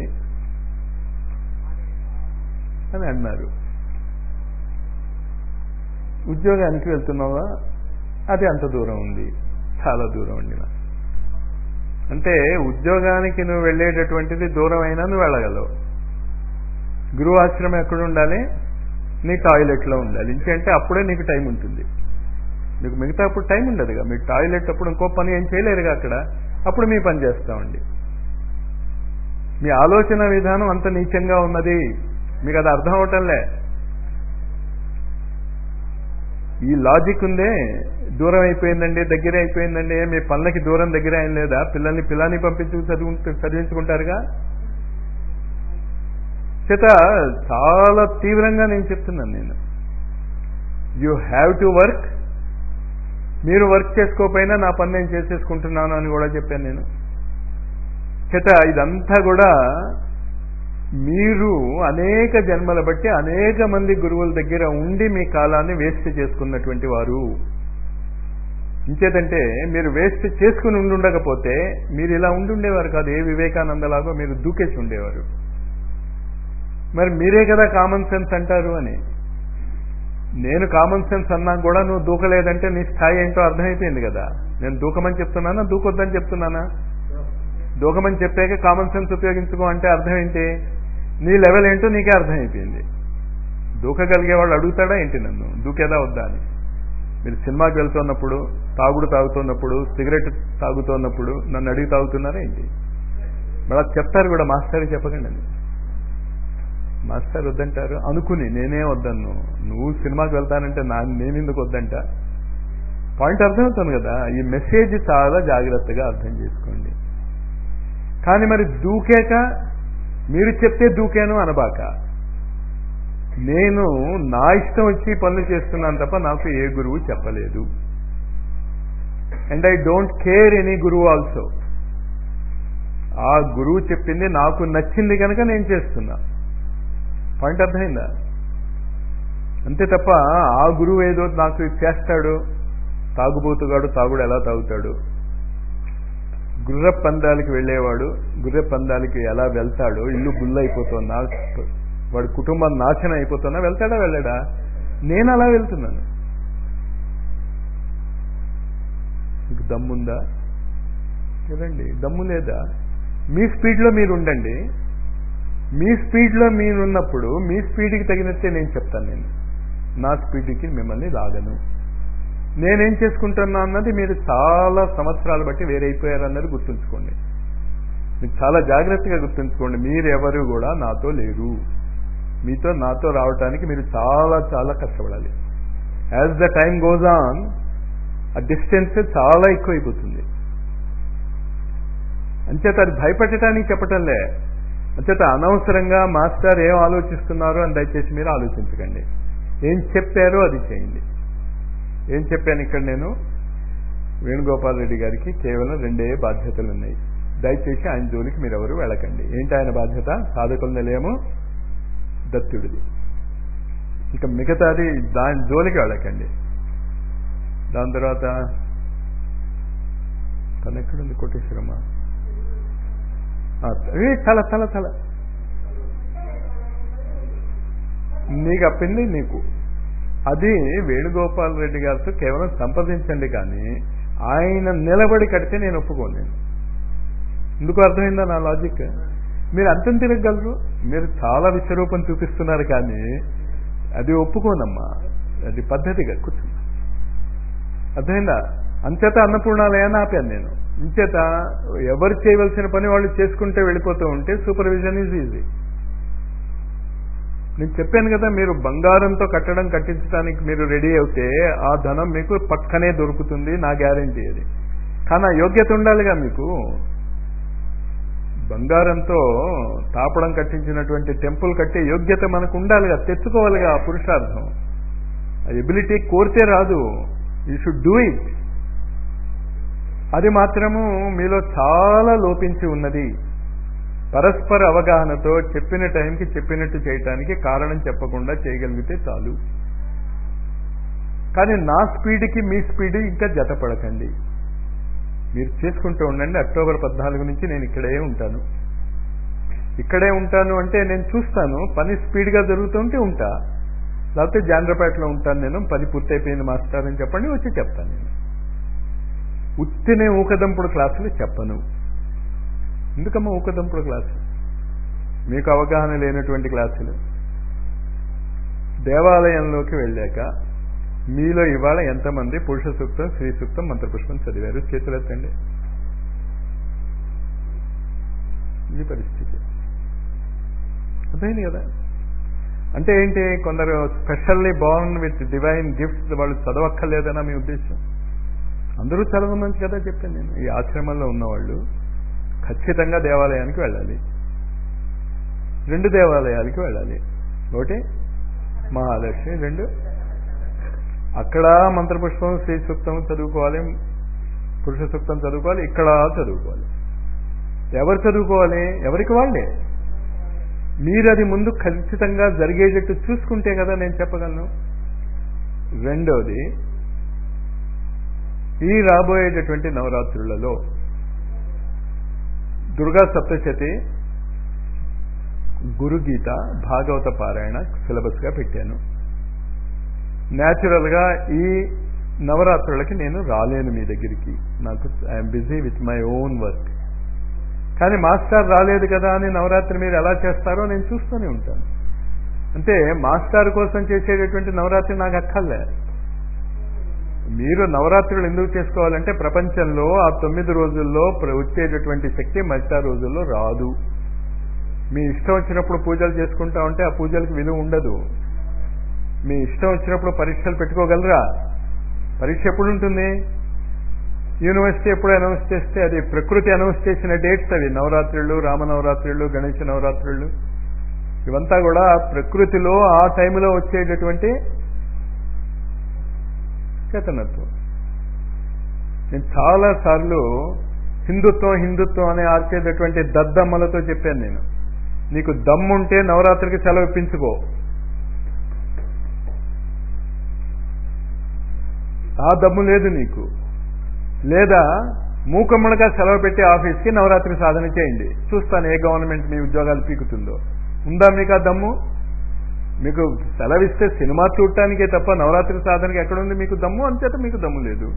అని అన్నారు ఉద్యోగానికి వెళ్తున్నావా అది అంత దూరం ఉంది చాలా దూరం అండి నా అంటే ఉద్యోగానికి నువ్వు వెళ్ళేటటువంటిది దూరం అయినా నువ్వు వెళ్ళగలవు గృహాశ్రమం ఎక్కడ ఉండాలి నీ టాయిలెట్లో ఉండాలి ఇంకంటే అప్పుడే నీకు టైం ఉంటుంది మీకు మిగతా అప్పుడు టైం ఉండదుగా మీ టాయిలెట్ అప్పుడు ఇంకో పని ఏం చేయలేరుగా అక్కడ అప్పుడు మీ పని చేస్తామండి మీ ఆలోచన విధానం అంత నీచంగా ఉన్నది మీకు అది అర్థం అవటంలే ఈ లాజిక్ ఉందే దూరం అయిపోయిందండి దగ్గర అయిపోయిందండి మీ పనులకి దూరం దగ్గర ఏం లేదా పిల్లల్ని పిల్లని పంపించు చదువు చదివించుకుంటారుగా చేత చాలా తీవ్రంగా నేను చెప్తున్నాను నేను యూ హ్యావ్ టు వర్క్ మీరు వర్క్ చేసుకోకపోయినా నా పని నేను చేసేసుకుంటున్నాను అని కూడా చెప్పాను నేను చేత ఇదంతా కూడా మీరు అనేక జన్మల బట్టి అనేక మంది గురువుల దగ్గర ఉండి మీ కాలాన్ని వేస్ట్ చేసుకున్నటువంటి వారు ఇంచేతంటే మీరు వేస్ట్ చేసుకుని ఉండుండకపోతే మీరు ఇలా ఉండుండేవారు కాదు ఏ వివేకానందలాగో మీరు దూకేసి ఉండేవారు మరి మీరే కదా కామన్ సెన్స్ అంటారు అని నేను కామన్ సెన్స్ అన్నా కూడా నువ్వు దూకలేదంటే నీ స్థాయి ఏంటో అర్థమైపోయింది కదా నేను దూకమని చెప్తున్నానా దూకొద్దని చెప్తున్నానా దూకమని చెప్పాక కామన్ సెన్స్ ఉపయోగించుకో అంటే అర్థం ఏంటి నీ లెవెల్ ఏంటో నీకే అర్థమైపోయింది దూకగలిగే వాళ్ళు అడుగుతాడా ఏంటి నన్ను దూకేదా వద్దా అని మీరు సినిమాకి వెళ్తున్నప్పుడు తాగుడు తాగుతున్నప్పుడు సిగరెట్ తాగుతున్నప్పుడు నన్ను అడిగి తాగుతున్నారా ఏంటి మళ్ళీ చెప్తారు కూడా మాస్టర్ చెప్పకండి అని మాస్టర్ వద్దంటారు అనుకుని నేనే వద్దన్ను నువ్వు సినిమాకి వెళ్తానంటే నా నేను ఎందుకు వద్దంట పాయింట్ అర్థమవుతుంది కదా ఈ మెసేజ్ చాలా జాగ్రత్తగా అర్థం చేసుకోండి కానీ మరి దూకాక మీరు చెప్తే దూకాను అనబాక నేను నా ఇష్టం వచ్చి పనులు చేస్తున్నాను తప్ప నాకు ఏ గురువు చెప్పలేదు and I don't care any గురువు ఆల్సో ఆ గురువు చెప్పింది నాకు నచ్చింది కనుక నేను చేస్తున్నా పాయింట్ అర్థమైందా అంతే తప్ప ఆ గురువు ఏదో నాకు చేస్తాడు తాగుబోతుగాడు తాగుడు ఎలా తాగుతాడు గుర్ర పందాలకి వెళ్ళేవాడు గుర్ర పందాలకి ఎలా వెళ్తాడో ఇల్లు గుల్లైపోతున్నా వాడి కుటుంబం నాశనం అయిపోతున్నా వెళ్తాడా వెళ్ళాడా నేను అలా వెళ్తున్నాను మీకు దమ్ముందా చూడండి దమ్ము లేదా మీ స్పీడ్లో మీరు ఉండండి మీ స్పీడ్లో మీరున్నప్పుడు మీ స్పీడ్కి తగినట్టే నేను చెప్తాను నేను నా స్పీడ్కి మిమ్మల్ని లాగను నేనేం చేసుకుంటున్నా అన్నది మీరు చాలా సంవత్సరాలు బట్టి వేరైపోయారన్నది గుర్తుంచుకోండి మీరు చాలా జాగ్రత్తగా గుర్తుంచుకోండి మీరెవరు కూడా నాతో లేరు మీతో నాతో రావడానికి మీరు చాలా చాలా కష్టపడాలి as the time goes on ఆ డిస్టెన్స్ చాలా ఎక్కువైపోతుంది అంచేత అది భయపెట్టడానికి చెప్పటంలే అంచేత అనవసరంగా మాస్టర్ ఏం ఆలోచిస్తున్నారు అని దయచేసి మీరు ఆలోచించకండి ఏం చెప్పారో అది చేయండి ఏం చెప్పాను ఇక్కడ నేను వేణుగోపాల్ రెడ్డి గారికి కేవలం రెండే బాధ్యతలు ఉన్నాయి దయచేసి ఆయన జోలికి మీరు ఎవరు వెళ్ళకండి ఏంటి ఆయన బాధ్యత సాధకుల నిలయము దత్తుడిది ఇక మిగతాది దాని జోలికి వెళ్ళకండి దాని తర్వాత తను ఎక్కడుంది కోటేశ్వరమ్మ ఏ తల తల తల నీకు అప్పింది నీకు అది వేణుగోపాల్ రెడ్డి గారితో కేవలం సంప్రదించండి కానీ ఆయన నిలబడి కడితే నేను ఒప్పుకోలేను ఎందుకు అర్థమైందా నా లాజిక్ మీరు అంతం తిరగలరు మీరు చాలా విశ్వరూపం చూపిస్తున్నారు కానీ అది ఒప్పుకోనమ్మా అది పద్ధతిగా కూర్చున్నా అర్థమైందా అంచేత అన్నపూర్ణాలయాన్ని ఆపాను నేను ఇంచేత ఎవరు చేయవలసిన పని వాళ్ళు చేసుకుంటే వెళ్ళిపోతూ ఉంటే సూపర్విజన్ ఈజ్ ఈజీ నేను చెప్పాను కదా మీరు బంగారంతో కట్టడం కట్టించడానికి మీరు రెడీ అవుతే ఆ ధనం మీకు పక్కనే దొరుకుతుంది నా గ్యారంటీ అది కానీ ఆ యోగ్యత ఉండాలిగా మీకు బంగారంతో తాపడం కట్టించినటువంటి టెంపుల్ కట్టే యోగ్యత మనకు ఉండాలిగా తెచ్చుకోవాలిగా ఆ పురుషార్థం ఆ ఎబిలిటీ కోరితే రాదు యూ షుడ్ డూ ఇట్ అది మాత్రము మీలో చాలా లోపించి ఉన్నది పరస్పర అవగాహనతో చెప్పిన టైంకి చెప్పినట్టు చేయటానికి కారణం చెప్పకుండా చేయగలిగితే చాలు కానీ నా స్పీడ్కి మీ స్పీడ్ ఇంకా జతపడకండి మీరు చేసుకుంటూ ఉండండి అక్టోబర్ పద్నాలుగు నుంచి నేను ఇక్కడే ఉంటాను ఇక్కడే ఉంటాను అంటే నేను చూస్తాను పని స్పీడ్గా జరుగుతుంటే ఉంటా లేకపోతే జాండ్రపేటలో ఉంటాను నేను పని పూర్తయిపోయింది మాస్టర్ అని చెప్పండి వచ్చి చెప్తాను నేను ఉత్తినే ఊకదంపుడు క్లాసులు చెప్పను ఎందుకమ్మా ఊకదంపుడు క్లాసు మీకు అవగాహన లేనటువంటి క్లాసులు దేవాలయంలోకి వెళ్ళాక మీలో ఇవాళ ఎంతమంది పురుష సూక్తం స్త్రీ సూక్తం మంత్రపుష్పం చదివారు చేతులెత్తండి ఇది పరిస్థితి అర్థమైంది కదా అంటే ఏంటి కొందరు specially bond with divine gifts వాళ్ళు చదవక్కర్లేదనా మీ ఉద్దేశం అందరూ చదవమని కదా చెప్పాను నేను ఈ ఆశ్రమంలో ఉన్నవాళ్ళు ఖచ్చితంగా దేవాలయానికి వెళ్ళాలి రెండు దేవాలయాలకి వెళ్ళాలి ఒకటి మహాలక్ష్మి రెండు అక్కడ మంత్రపుష్పం శ్రీ సూక్తం చదువుకోవాలి పురుష సూక్తం చదువుకోవాలి ఇక్కడ చదువుకోవాలి ఎవరు చదువుకోవాలి ఎవరికి వాళ్ళే మీరు అది ముందు ఖచ్చితంగా జరిగేటట్టు చూసుకుంటే కదా నేను చెప్పగలను రెండోది ఈ రాబోయేటటువంటి నవరాత్రులలో దుర్గా సప్తశతి గురుగీత భాగవత పారాయణ సిలబస్గా పెట్టాను న్యాచురల్గా ఈ నవరాత్రులకి నేను రాలేను మీ దగ్గరికి నాకు I'm busy with my own work కానీ మాస్టర్ రాలేదు కదా అని నవరాత్రి మీరు ఎలా చేస్తారో నేను చూస్తూనే ఉంటాను అంటే మాస్టర్ కోసం చేసేటటువంటి నవరాత్రి నాకు అక్కర్లే మీరు నవరాత్రులు ఎందుకు చేసుకోవాలంటే ప్రపంచంలో ఆ తొమ్మిది రోజుల్లో వచ్చేటటువంటి శక్తి మిగతా రోజుల్లో రాదు మీ ఇష్టం వచ్చినప్పుడు పూజలు చేసుకుంటా ఉంటే ఆ పూజలకు విలువ ఉండదు మీ ఇష్టం వచ్చినప్పుడు పరీక్షలు పెట్టుకోగలరా పరీక్ష ఎప్పుడు ఉంటుంది యూనివర్సిటీ ఎప్పుడు అనౌన్స్ చేస్తే అది ప్రకృతి అనౌన్స్ చేసిన డేట్స్ అవి నవరాత్రులు రామనవరాత్రులు గణేష నవరాత్రులు ఇవంతా కూడా ప్రకృతిలో ఆ టైంలో వచ్చేటటువంటి చేతనత్వం నేను చాలా సార్లు హిందుత్వం హిందుత్వం అని ఆర్చేటటువంటి దద్దమ్మలతో చెప్పాను నేను నీకు దమ్ముంటే నవరాత్రికి సెలవు ఇప్పించుకో ఆ దమ్ము లేదు నీకు లేదా మూకమ్మడిగా సెలవు పెట్టి ఆఫీస్కి నవరాత్రి సాధన చేయండి చూస్తాను ఏ గవర్నమెంట్ మీ ఉద్యోగాలు పీకుతుందో ఉందా మీకు ఆ దమ్ము మీకు సెలవిస్తే సినిమా చూడటానికే తప్ప నవరాత్రి సాధనకి ఎక్కడుంది మీకు దమ్ము అంచేత మీకు దమ్ము లేదు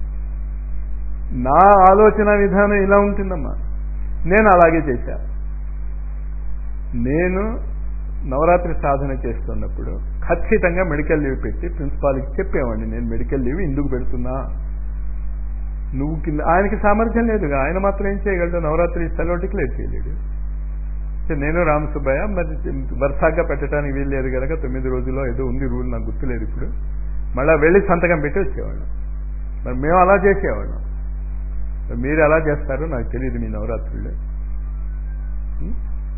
నా ఆలోచన విధానం ఇలా ఉంటుందమ్మా నేను అలాగే చేశా నేను నవరాత్రి సాధన చేస్తున్నప్పుడు ఖచ్చితంగా మెడికల్ లీవ్ పెట్టి ప్రిన్సిపాల్కి చెప్పేవాడిని నేను మెడికల్ లీవ్ ఎందుకు పెడుతున్నా నువ్వు కింద ఆయనకి సామర్థ్యం లేదుగా ఆయన మాత్రం ఏం చేయగలడు నవరాత్రి సెలవు డిక్లేర్ చేయలేడు సో నేను రామసుబ్బయ్య మరి వరుసగా పెట్టడానికి వీలు లేదు కనుక తొమ్మిది రోజుల్లో ఏదో ఉంది రూల్ నాకు గుర్తులేదు ఇప్పుడు మళ్ళీ వెళ్ళి సంతకం పెట్టి వచ్చేవాళ్ళం మరి మేము అలా చేసేవాళ్ళం మరి మీరు ఎలా చేస్తారో నాకు తెలియదు మీ నవరాత్రుల్లో ఉం?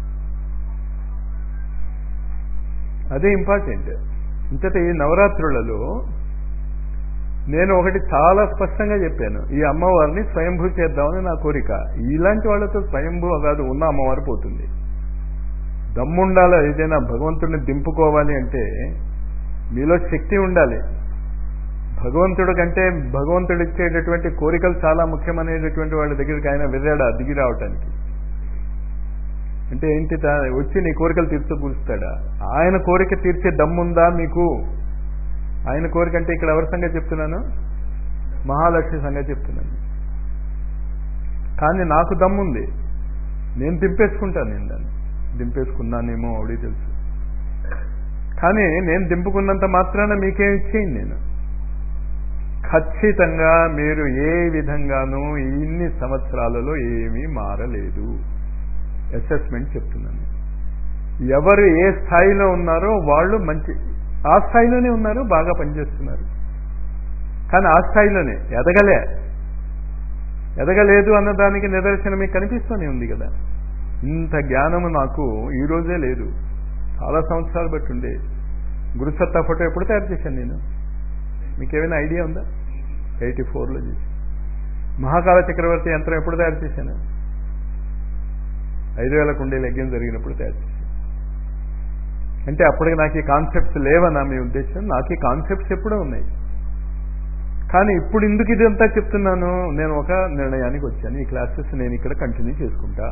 అదే ఇంపార్టెంట్ ఇంతటి ఈ నవరాత్రులలో నేను ఒకటి చాలా స్పష్టంగా చెప్పాను ఈ అమ్మవారిని స్వయంభూ చేద్దామని నా కోరిక ఇలాంటి వాళ్ళతో స్వయంభూ కాదు ఉన్న అమ్మవారు పోతుంది దమ్ముండాలి ఏదైనా భగవంతుడిని దింపుకోవాలి అంటే మీలో శక్తి ఉండాలి భగవంతుడు కంటే భగవంతుడు ఇచ్చేటటువంటి కోరికలు చాలా ముఖ్యమనేటటువంటి వాళ్ళ దగ్గరికి ఆయన వెళ్ళాడా దిగి రావటానికి అంటే ఏంటి తా- వచ్చి నీ కోరికలు తీర్చు కూరుస్తాడా ఆయన కోరిక తీర్చే దమ్ముందా మీకు ఆయన కోరిక అంటే ఇక్కడ ఎవరి సంగతి చెప్తున్నాను మహాలక్ష్మి సంగతి చెప్తున్నాను కానీ నాకు దమ్ముంది నేను దింపేసుకుంటాను నేను దాన్ని దింపేసుకున్నానేమో ఆవిడే తెలుసు కానీ నేను దింపుకున్నంత మాత్రాన మీకేం ఇచ్చేయండి నేను ఖచ్చితంగా మీరు ఏ విధంగానూ ఇన్ని సంవత్సరాలలో ఏమీ మారలేదు అసెస్మెంట్ చెప్తున్నాను ఎవరు ఏ స్థాయిలో ఉన్నారో వాళ్ళు మంచి ఆ స్థాయిలోనే ఉన్నారు బాగా పనిచేస్తున్నారు కానీ ఆ స్థాయిలోనే ఎదగలే ఎదగలేదు అన్నదానికి నిదర్శనం మీకు కనిపిస్తూనే ఉంది కదా ఇంత జ్ఞానము నాకు ఈ రోజే లేదు చాలా సంవత్సరాలు బట్టి ఉండే గురుసత్తా ఫోటో ఎప్పుడు తయారు చేశాను నేను మీకు ఏమైనా ఐడియా ఉందా ఎయిటీ ఫోర్లో చేసి మహాకాల చక్రవర్తి యంత్రం ఎప్పుడు తయారు చేశాను ఐదు వేల కుండీల యజ్ఞం జరిగినప్పుడు తయారు చేశాను అంటే అప్పటికి నాకు ఈ కాన్సెప్ట్స్ లేవనా మీ ఉద్దేశం నాకు ఈ కాన్సెప్ట్స్ ఎప్పుడూ ఉన్నాయి కానీ ఇప్పుడు ఎందుకు ఇదంతా చెప్తున్నాను నేను ఒక నిర్ణయానికి వచ్చాను ఈ క్లాసెస్ నేను ఇక్కడ కంటిన్యూ చేసుకుంటా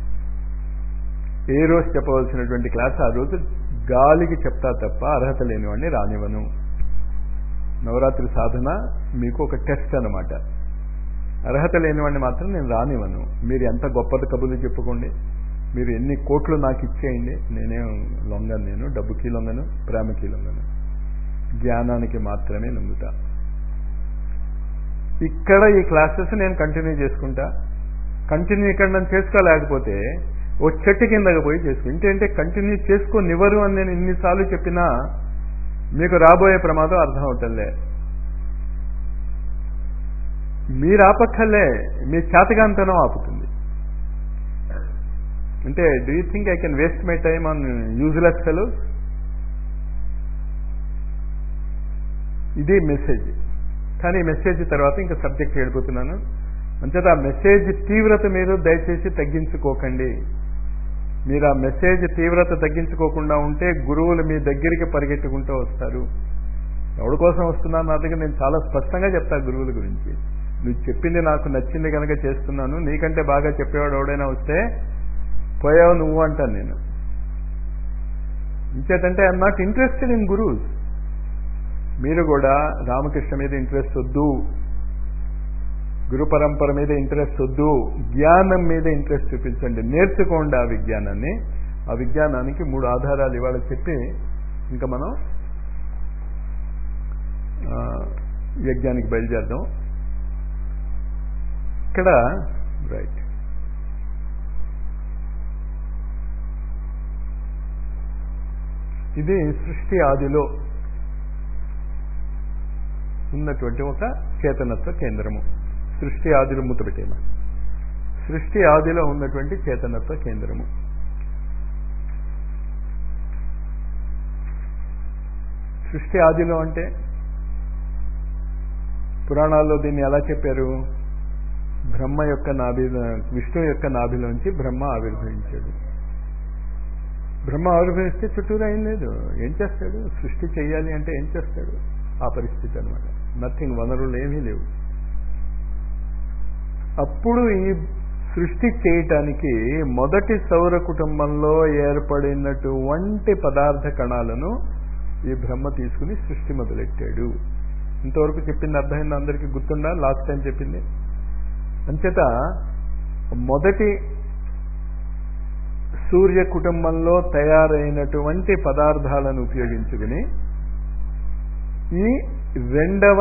ఏ రోజు చెప్పవలసినటువంటి క్లాస్ ఆ రోజు గాలికి చెప్తా తప్ప అర్హత లేనివాడిని రానివ్వను నవరాత్రి సాధన మీకు ఒక టెస్ట్ అనమాట అర్హత లేనివాడిని మాత్రం నేను రానివ్వను మీరు ఎంత గొప్పది కబుర్లు చెప్పుకోండి మీరు ఎన్ని కోట్లు నాకు ఇచ్చేయండి నేనేం లొంగను నేను డబ్బుకి లొంగను ప్రేమకి లొంగను జ్ఞానానికి మాత్రమే లొంగుతా ఇక్కడ ఈ క్లాసెస్ నేను కంటిన్యూ చేసుకుంటా కంటిన్యూ ఇక్కడ నన్ను చేసుకోలేకపోతే ఓ చెట్టు కిందకి పోయి చేసుకో ఏంటంటే కంటిన్యూ చేసుకోనివ్వరు అని నేను ఇన్నిసార్లు చెప్పినా మీకు రాబోయే ప్రమాదం అర్థం అవుతుందిలే మీరు ఆపక్కర్లే మీ చేతగాంతనం ఆపుతుంది అంటే do you think I can waste my time on useless fellows ఇది మెసేజ్ కానీ మెసేజ్ తర్వాత ఇంకా సబ్జెక్ట్ వెళ్ళిపోతున్నాను అంచేత ఆ మెసేజ్ తీవ్రత మీరు దయచేసి తగ్గించుకోకండి మీరు ఆ మెసేజ్ తీవ్రత తగ్గించుకోకుండా ఉంటే గురువులు మీ దగ్గరికి పరిగెట్టుకుంటూ వస్తారు ఎవరి కోసం వస్తున్నాను నా దగ్గర నేను చాలా స్పష్టంగా చెప్తా గురువుల గురించి నువ్వు చెప్పింది నాకు నచ్చింది కనుక చేస్తున్నాను నీకంటే బాగా చెప్పేవాడు ఎవడైనా వస్తే పోయావు నువ్వు అంటాను నేను ఇంకేటంటే ఐఎమ్ నాట్ ఇంట్రెస్టెడ్ ఇన్ గురువుస్ మీరు కూడా రామకృష్ణ మీద ఇంట్రెస్ట్ వద్దు గురు పరంపర మీద ఇంట్రెస్ట్ వద్దు జ్ఞానం మీద ఇంట్రెస్ట్ చూపించండి నేర్చుకోండి ఆ విజ్ఞానాన్ని ఆ విజ్ఞానానికి మూడు ఆధారాలు ఇవాళ చెప్పి ఇంకా మనం ఆ, యజ్ఞానికి బయలుదేరదాం ఇక్కడ రైట్ ఇది సృష్టి ఆదిలో ఉన్నటువంటి ఒక చేతనత్వ కేంద్రము సృష్టి ఆదిలో మూతపెట్టేమా సృష్టి ఆదిలో ఉన్నటువంటి చేతనత్వ కేంద్రము సృష్టి ఆదిలో అంటే పురాణాల్లో దీన్ని ఎలా చెప్పారు బ్రహ్మ యొక్క నాభి విష్ణు యొక్క నాభిలోంచి బ్రహ్మ ఆవిర్భవించాడు బ్రహ్మ ఆవిర్భవిస్తే చుట్టూరా ఏం లేదు ఏం చేస్తాడు సృష్టి చేయాలి అంటే ఏం చేస్తాడు ఆ పరిస్థితి అనమాట నథింగ్ వనరులు ఏమీ లేవు అప్పుడు ఈ సృష్టి చేయటానికి మొదటి సౌర కుటుంబంలో ఏర్పడినటువంటి పదార్థ కణాలను ఈ బ్రహ్మ తీసుకుని సృష్టి మొదలెట్టాడు ఇంతవరకు చెప్పింది అర్థమైంది అందరికీ గుర్తుందా లాస్ట్ టైం చెప్పింది అంచేత మొదటి సూర్య కుటుంబంలో తయారైనటువంటి పదార్థాలను ఉపయోగించుకుని ఈ రెండవ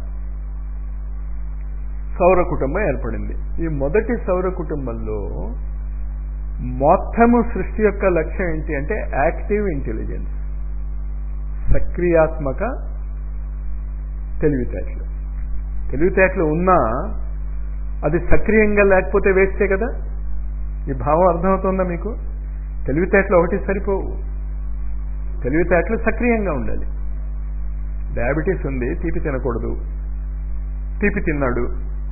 సౌర కుటుంబం ఏర్పడింది ఈ మొదటి సౌర కుటుంబంలో మొత్తము సృష్టి యొక్క లక్ష్యం ఏంటి అంటే యాక్టివ్ ఇంటెలిజెన్స్ సక్రియాత్మక తెలివితేటలు తెలివితేటలు ఉన్నా అది సక్రియంగా లేకపోతే వేస్తే కదా ఈ భావం అర్థమవుతుందా మీకు తెలివితేటలు ఒకటి సరిపోవు తెలివితేటలు సక్రియంగా ఉండాలి డయాబెటీస్ ఉంది తీపి తినకూడదు తీపి తిన్నాడు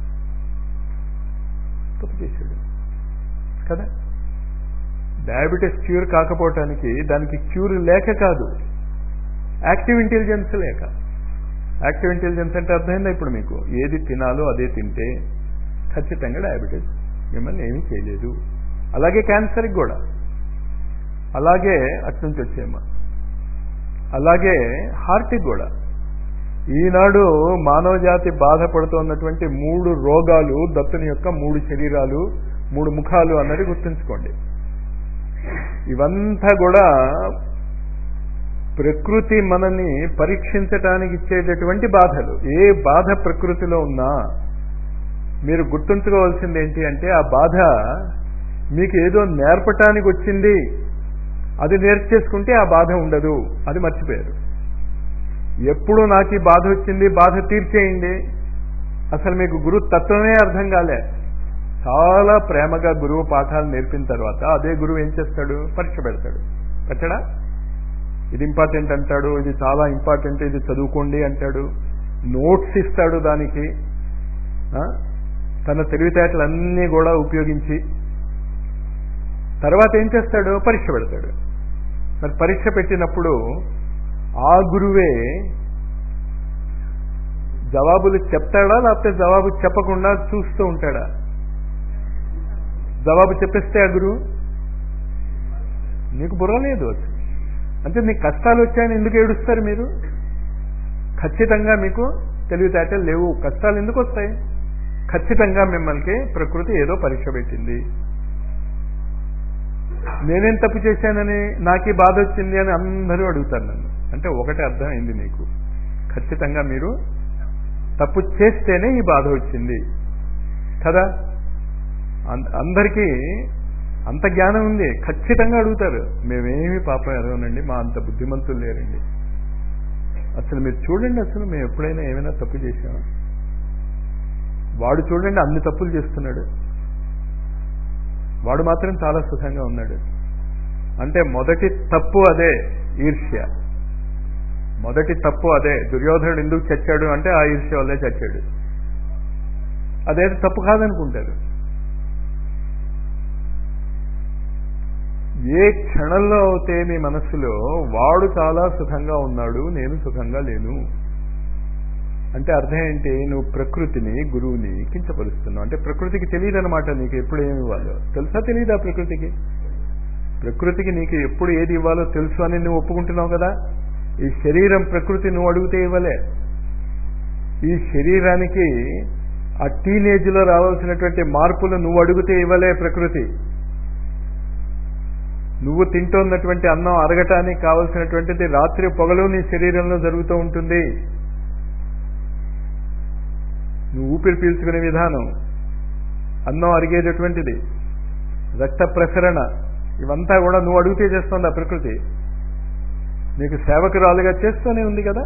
తప్పు చేశాడు కదా డయాబెటీస్ క్యూర్ కాకపోవటానికి దానికి క్యూర్ లేక కాదు యాక్టివ్ ఇంటెలిజెన్స్ లేక యాక్టివ్ ఇంటెలిజెన్స్ అంటే అర్థమైందా ఇప్పుడు మీకు ఏది తినాలో అదే తింటే ఖచ్చితంగా డయాబెటీస్ మిమ్మల్ని ఏమీ చేయలేదు అలాగే క్యాన్సర్కి కూడా అలాగే అట్నుంచి వచ్చేమా అలాగే హార్ట్కి కూడా ఈనాడు మానవ జాతి బాధపడుతున్నటువంటి మూడు రోగాలు దత్తుని యొక్క మూడు శరీరాలు మూడు ముఖాలు అన్నది గుర్తుంచుకోండి ఇవంతా కూడా ప్రకృతి మనని పరీక్షించటానికి ఇచ్చేటటువంటి బాధలు ఏ బాధ ప్రకృతిలో ఉన్నా మీరు గుర్తుంచుకోవాల్సింది ఏంటి అంటే ఆ బాధ మీకు ఏదో నేర్పటానికి వచ్చింది అది నేర్చేసుకుంటే ఆ బాధ ఉండదు అది మర్చిపోయారు ఎప్పుడు నాకు ఈ బాధ వచ్చింది బాధ తీర్చేయండి అసలు మీకు గురు తత్వమే అర్థం కాలే చాలా ప్రేమగా గురువు పాఠాలు నేర్పిన తర్వాత అదే గురువు ఏం చేస్తాడు పరీక్ష పెడతాడు పెట్టడా ఇది ఇంపార్టెంట్ అంటాడు ఇది చాలా ఇంపార్టెంట్ ఇది చదువుకోండి అంటాడు నోట్స్ ఇస్తాడు దానికి తన తెలివితేటలన్నీ కూడా ఉపయోగించి తర్వాత ఏం చేస్తాడు పరీక్ష పెడతాడు మరి పరీక్ష పెట్టినప్పుడు ఆ గురువే జవాబులు చెప్తాడా లేకపోతే జవాబు చెప్పకుండా చూస్తూ ఉంటాడా జవాబు చెప్పేస్తే ఆ గురువు నీకు బుర్ర లేదు అసలు అంటే మీకు కష్టాలు వచ్చాయని ఎందుకు ఏడుస్తారు మీరు ఖచ్చితంగా మీకు తెలివితేటలు లేవు కష్టాలు ఎందుకు వస్తాయి ఖచ్చితంగా మిమ్మల్ని ప్రకృతి ఏదో పరీక్ష పెట్టింది నేనేం తప్పు చేశానని నాకు బాధ వచ్చింది అని అందరూ అడుగుతారు నన్ను అంటే ఒకటే అర్థమైంది మీకు ఖచ్చితంగా మీరు తప్పు చేస్తేనే ఈ బాధ వచ్చింది కదా అందరికీ అంత జ్ఞానం ఉంది ఖచ్చితంగా అడుగుతారు మేమేమి పాపం ఎదవనండి మా అంత బుద్ధిమంతులు లేరండి అసలు మీరు చూడండి అసలు మేము ఎప్పుడైనా ఏమైనా తప్పు చేశామా వాడు చూడండి అన్ని తప్పులు చేస్తున్నాడు వాడు మాత్రం చాలా సుఖంగా ఉన్నాడు అంటే మొదటి తప్పు అదే ఈర్ష్య మొదటి తప్పు అదే దుర్యోధనుడు ఎందుకు చచ్చాడు అంటే ఆ ఈర్ష్య వల్లే చచ్చాడు అదేది తప్పు కాదనుకుంటారు ఏ క్షణంలో అవుతే మీ మనస్సులో వాడు చాలా సుఖంగా ఉన్నాడు నేను సుఖంగా లేను అంటే అర్థం ఏంటి నువ్వు ప్రకృతిని గురువుని కించపరుస్తున్నావు అంటే ప్రకృతికి తెలియదనమాట నీకు ఎప్పుడు ఏమి ఇవ్వాలో తెలుసా తెలియదా ప్రకృతికి ప్రకృతికి నీకు ఎప్పుడు ఏది ఇవ్వాలో తెలుసు అని నువ్వు ఒప్పుకుంటున్నావు కదా ఈ శరీరం ప్రకృతి నువ్వు అడిగితే ఇవ్వలే ఈ శరీరానికి ఆ టీనేజ్లో రావాల్సినటువంటి మార్పులు నువ్వు అడిగితే ఇవ్వలే ప్రకృతి నువ్వు తింటున్నటువంటి అన్నం అరగటానికి కావలసినటువంటిది రాత్రి పొగలు నీ శరీరంలో జరుగుతూ ఉంటుంది నువ్వు ఊపిరి పీల్చుకునే విధానం అన్నం అరిగేటటువంటిది రక్త ప్రసరణ ఇవంతా కూడా నువ్వు అడిగితే చేస్తుంది ఆ ప్రకృతి నీకు సేవకురాలుగా చేస్తూనే ఉంది కదా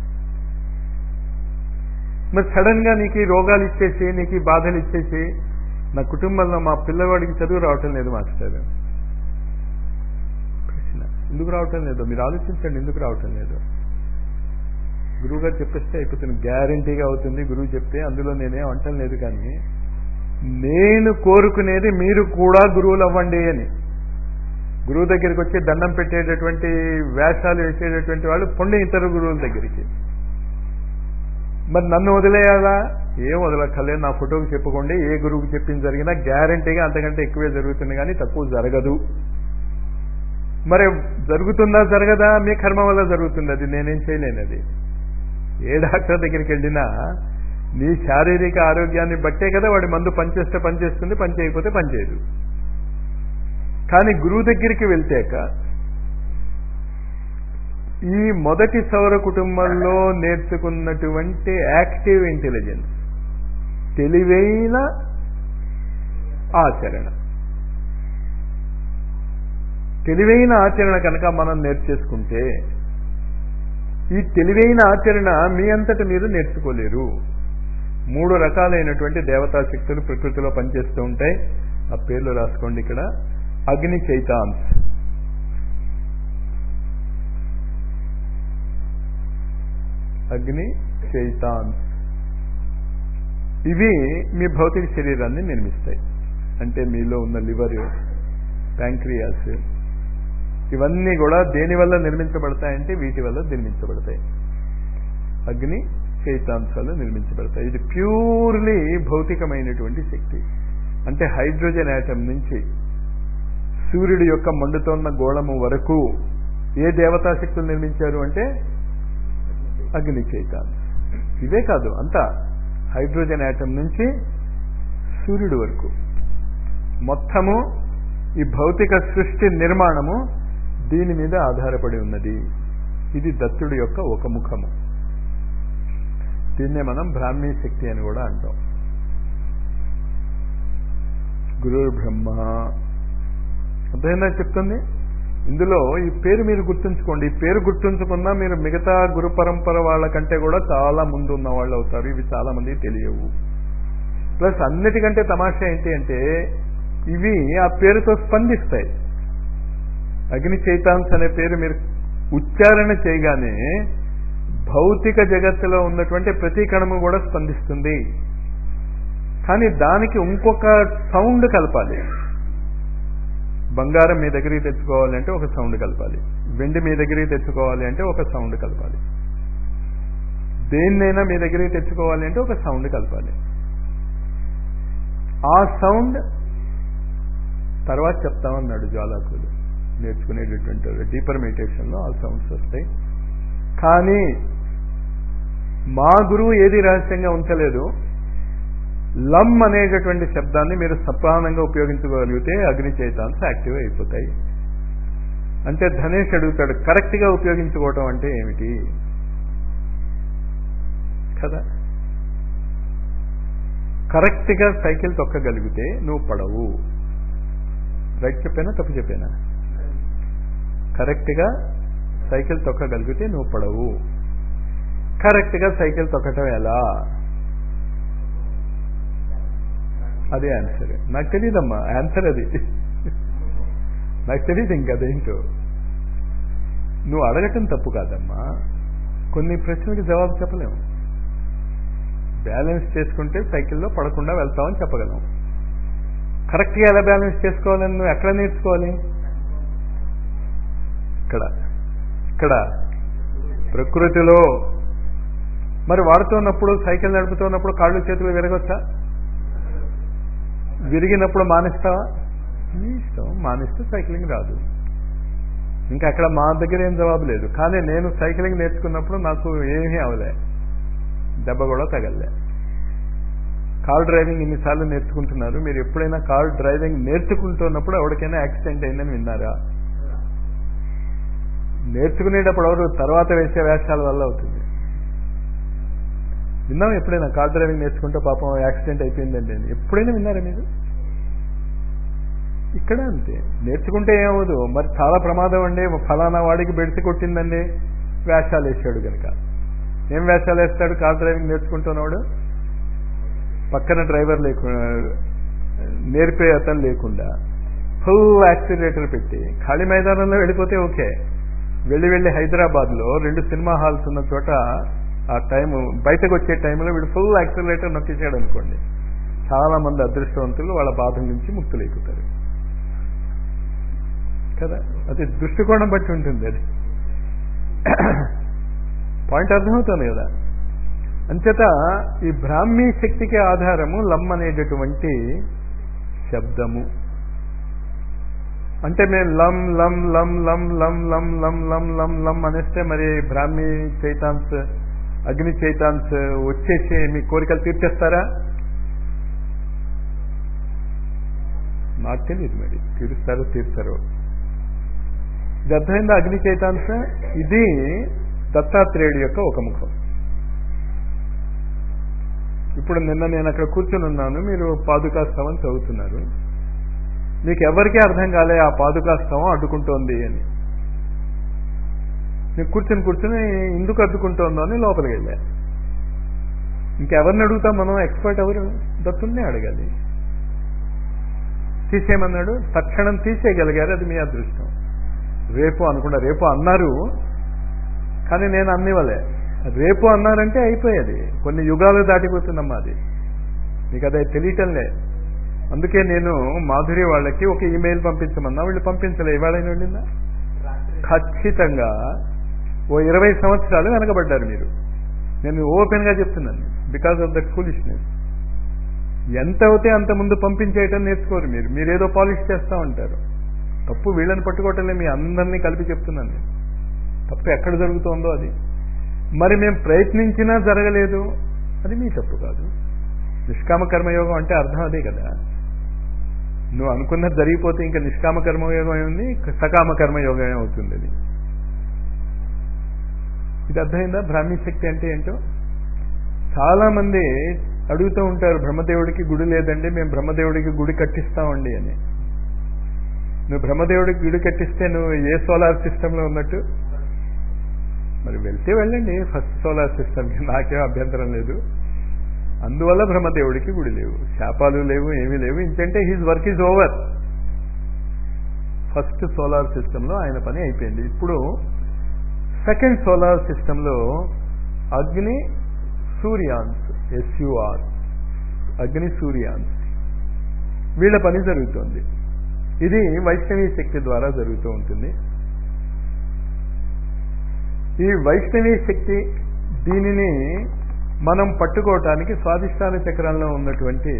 మరి సడన్ గా నీకు ఈ రోగాలు ఇచ్చేసి నీకు ఈ బాధలు ఇచ్చేసి నా కుటుంబంలో మా పిల్లవాడికి చదువు రావటం లేదు మాస్టర్ ప్రశ్న ఎందుకు రావటం లేదు మీరు ఆలోచించండి ఎందుకు రావటం లేదు గురువు గారు చెప్పేస్తే అయిపోతుంది గ్యారంటీగా అవుతుంది గురువు చెప్తే అందులో నేనేం అంటం లేదు కానీ నేను కోరుకునేది మీరు కూడా గురువులు అవ్వండి అని గురువు దగ్గరికి వచ్చి దండం పెట్టేటటువంటి వేషాలు వేసేటటువంటి వాళ్ళు పొండి ఇతర గురువుల దగ్గరికి మరి నన్ను వదిలేయాలా ఏం వదలక్కర్లేదు నా ఫోటోకి చెప్పుకోండి ఏ గురువుకి చెప్పింది జరిగినా గ్యారంటీగా అంతకంటే ఎక్కువే జరుగుతుంది కానీ తక్కువ జరగదు మరి జరుగుతుందా జరగదా మీ కర్మ వల్ల జరుగుతుంది అది నేనేం చేయలేను అది ఏ డాక్టర్ దగ్గరికి వెళ్ళినా నీ శారీరక ఆరోగ్యాన్ని బట్టే కదా వాడి మందు పనిచేస్తే పనిచేస్తుంది పని చేయకపోతే పనిచేయదు కానీ గురువు దగ్గరికి వెళ్తాక ఈ మొదటి సౌర కుటుంబంలో నేర్చుకున్నటువంటి యాక్టివ్ ఇంటెలిజెన్స్ తెలివైన ఆచరణ తెలివైన ఆచరణ కనుక మనం నేర్చేసుకుంటే ఈ తెలివైన ఆచరణ మీ అంతట మీరు నేర్చుకోలేరు మూడు రకాలైనటువంటి దేవతా శక్తులు ప్రకృతిలో పనిచేస్తూ ఉంటాయి ఆ పేర్లు రాసుకోండి ఇక్కడ అగ్ని చైతాన్స్ అగ్ని చైతాన్స్ ఇవి మీ భౌతిక శరీరాన్ని నిర్మిస్తాయి అంటే మీలో ఉన్న లివర్ ప్యాంక్రియాస్ ఇవన్నీ కూడా దేని వల్ల నిర్మించబడతాయంటే వీటి వల్ల నిర్మించబడతాయి అగ్ని చైతాంశాలు నిర్మించబడతాయి ఇది ప్యూర్లీ భౌతికమైనటువంటి శక్తి అంటే హైడ్రోజన్ యాటమ్ నుంచి సూర్యుడి యొక్క మండుతోన్న గోళము వరకు ఏ దేవతా శక్తులు నిర్మించారు అంటే అగ్ని చైతాన్స్ ఇవే కాదు అంతా హైడ్రోజన్ యాటమ్ నుంచి సూర్యుడి వరకు మొత్తము ఈ భౌతిక సృష్టి నిర్మాణము దీని మీద ఆధారపడి ఉన్నది ఇది దత్తుడి యొక్క ఒక ముఖము దీన్నే మనం బ్రాహ్మీ శక్తి అని కూడా అంటాం గురు బ్రహ్మ అర్థమైందా చెప్తుంది ఇందులో ఈ పేరు మీరు గుర్తుంచుకోండి ఈ పేరు గుర్తుంచుకున్నా మీరు మిగతా గురు పరంపర వాళ్ళకంటే కూడా చాలా ముందు ఉన్న వాళ్ళు అవుతారు ఇవి చాలా మందికి తెలియవు ప్లస్ అన్నిటికంటే తమాషా ఏంటి అంటే ఇవి ఆ పేరుతో స్పందిస్తాయి అగ్ని చైతాన్స్ అనే పేరు మీరు ఉచ్చారణ చేయగానే భౌతిక జగత్తులో ఉన్నటువంటి ప్రతి కణము కూడా స్పందిస్తుంది కానీ దానికి ఇంకొక సౌండ్ కలపాలి బంగారం మీ దగ్గరికి తెచ్చుకోవాలంటే ఒక సౌండ్ కలపాలి వెండి మీ దగ్గరికి తెచ్చుకోవాలి అంటే ఒక సౌండ్ కలపాలి దేన్నైనా మీ దగ్గరికి తెచ్చుకోవాలి అంటే ఒక సౌండ్ కలపాలి ఆ సౌండ్ తర్వాత చెప్తామన్నాడు జ్వాలాకులు నేర్చుకునేటటువంటి డీపర్ మెడిటేషన్లో ఆ సౌండ్స్ వస్తాయి కానీ మా గురువు ఏది రహస్యంగా ఉంచలేదు లమ్ అనేటటువంటి శబ్దాన్ని మీరు సప్రధానంగా ఉపయోగించుకోగలిగితే అగ్ని చైతాన్స్ యాక్టివ్ అయిపోతాయి అంటే ధనేష్ అడుగుతాడు కరెక్ట్గా ఉపయోగించుకోవటం అంటే ఏమిటి కదా కరెక్ట్గా సైకిల్ తొక్కగలిగితే నువ్వు పడవు రైట్ చెప్పానా తప్పు చెప్పానా కరెక్ట్గా సైకిల్ తొక్కగలిగితే నువ్వు పడవు కరెక్ట్గా సైకిల్ తొక్కటం ఎలా అదే ఆన్సర్ నాకు తెలియదమ్మా ఆన్సర్ అది నాకు తెలియదు ఇంకా అదేంటో నువ్వు అడగటం తప్పు కాదమ్మా కొన్ని ప్రశ్నలకు జవాబు చెప్పలేము బ్యాలెన్స్ చేసుకుంటే సైకిల్లో పడకుండా వెళ్తామని చెప్పగలం కరెక్ట్గా ఎలా బ్యాలెన్స్ చేసుకోవాలని నువ్వు ఎక్కడ నేర్చుకోవాలి ఇక్కడ ఇక్కడ ప్రకృతిలో మరి వాడుతున్నప్పుడు సైకిల్ నడుపుతున్నప్పుడు కాళ్ళు చేతులు విరగొచ్చా విరిగినప్పుడు మానేస్తావా నీ ఇష్టం మానేస్తే సైక్లింగ్ రాదు ఇంకా అక్కడ మా దగ్గర ఏం జవాబు లేదు కానీ నేను సైక్లింగ్ నేర్చుకున్నప్పుడు నాకు ఏమీ అవలే దెబ్బ కూడా తగలే కార్ డ్రైవింగ్ ఇన్నిసార్లు నేర్చుకుంటున్నారు మీరు ఎప్పుడైనా కార్ డ్రైవింగ్ నేర్చుకుంటున్నప్పుడు ఎవరికైనా యాక్సిడెంట్ అయిందని విన్నారా నేర్చుకునేటప్పుడు ఎవరు తర్వాత వేసే వేషాల వల్ల అవుతుంది విన్నాం ఎప్పుడైనా కార్ డ్రైవింగ్ నేర్చుకుంటే పాపం యాక్సిడెంట్ అయిపోయిందండి అని ఎప్పుడైనా విన్నారా మీరు ఇక్కడ అంతే నేర్చుకుంటే ఏమవదు మరి చాలా ప్రమాదం అండి ఫలానా వాడికి బెడిసి కొట్టిందండి వేషాలు వేసాడు కనుక ఏం వేషాలు వేస్తాడు కార్ డ్రైవింగ్ నేర్చుకుంటున్నాడు పక్కన డ్రైవర్ లేకుండా నేర్పే అతను లేకుండా ఫుల్ యాక్సిలరేటర్ పెట్టి ఖాళీ మైదానంలో వెళ్ళిపోతే ఓకే వెళ్ళి వెళ్ళి హైదరాబాద్లో రెండు సినిమా హాల్స్ ఉన్న చోట ఆ టైం బయటకు వచ్చే టైంలో వీడు ఫుల్ యాక్సిలరేటర్ నొక్కేసాడు అనుకోండి చాలా మంది అదృష్టవంతులు వాళ్ళ బాధ నుంచి ముక్తులైపోతారు కదా అది దృష్టికోణం బట్టి ఉంటుంది అది పాయింట్ అర్థమవుతుంది కదా అంచేత ఈ బ్రాహ్మీ శక్తికి ఆధారము లమ్ అనేటటువంటి శబ్దము అంటే మేము లం లం లం లం లం లం లం లం లం లం అనేస్తే మరి బ్రాహ్మీ చైతాన్స్ అగ్ని చైతాన్స్ వచ్చేసి మీ కోరికలు తీర్చేస్తారా నాకు తెలియదు మరి తీరుస్తారో తీరుస్తారో ఇది అర్థమైందా అగ్ని చైతాంశ ఇది దత్తాత్రేయుడి యొక్క ఒక ముఖం ఇప్పుడు నిన్న నేను అక్కడ కూర్చుని ఉన్నాను మీరు పాదుకాస్తవం చదువుతున్నారు మీకు ఎవరికీ అర్థం కాలే ఆ పాదుకాస్తవం అడ్డుకుంటోంది అని నేను కూర్చొని కూర్చొని ఎందుకు అడ్డుకుంటోందో అని లోపలికి వెళ్ళా ఇంకెవరిని అడుగుతాం మనం ఎక్స్పర్ట్ ఎవరు దత్తున్నే అడగాలి తీసేయమన్నాడు తక్షణం తీసేయగలిగారు అది మీ అదృష్టం రేపు అనుకుంటా రేపు అన్నారు కానీ నేను అన్నివలే రేపు అన్నారంటే అయిపోయేది కొన్ని యుగాలు దాటిపోతుందమ్మా అది మీకు అదే తెలియటంలే అందుకే నేను మాధురి వాళ్ళకి ఒక ఈమెయిల్ పంపించమన్నా వీళ్ళు పంపించలే ఇవాళైనా వెళ్ళిందా ఖచ్చితంగా ఓ ఇరవై సంవత్సరాలు వెనకబడ్డారు మీరు నేను ఓపెన్ గా చెప్తున్నాను బికాస్ ఆఫ్ దట్ ఫులిష్నెస్ ఎంత అవుతే అంత ముందు పంపించేయటం నేర్చుకోరు మీరు మీరు ఏదో పాలిష్ చేస్తూ ఉంటారు తప్పు వీళ్ళని పట్టుకోవటంలే మీ అందరినీ కలిపి చెప్తున్నాను నేను తప్పు ఎక్కడ జరుగుతోందో అది మరి మేము ప్రయత్నించినా జరగలేదు అది మీ తప్పు కాదు నిష్కామ కర్మయోగం అంటే అర్థం అదే కదా నువ్వు అనుకున్నది జరిగిపోతే ఇంకా నిష్కామ కర్మయోగం ఏముంది సకామ కర్మయోగం అవుతుంది అది ఇది అర్థమైందా బ్రాహ్మీ శక్తి అంటే ఏంటో చాలా మంది అడుగుతూ ఉంటారు బ్రహ్మదేవుడికి గుడి లేదండి మేము బ్రహ్మదేవుడికి గుడి కట్టిస్తామండి అని నువ్వు బ్రహ్మదేవుడికి గుడి కట్టిస్తే నువ్వు ఏ సోలార్ సిస్టంలో ఉన్నట్టు మరి వెళ్తే వెళ్ళండి ఫస్ట్ సోలార్ సిస్టమ్కి నాకేం అభ్యంతరం లేదు అందువల్ల బ్రహ్మదేవుడికి గుడి లేవు శాపాలు లేవు ఏమీ లేవు ఇంకంటే his work is over first solar సిస్టంలో ఆయన పని అయిపోయింది ఇప్పుడు సెకండ్ సోలార్ సిస్టంలో అగ్ని సూర్యాన్స్ ఎస్యుఆర్ అగ్ని సూర్యాన్స్ వీళ్ళ పని జరుగుతోంది ఇది వైష్ణవీ శక్తి ద్వారా జరుగుతూ ఉంటుంది ఈ వైష్ణవీ శక్తి దీనిని మనం పట్టుకోవటానికి స్వాధిష్టాన చక్రంలో ఉన్నటువంటి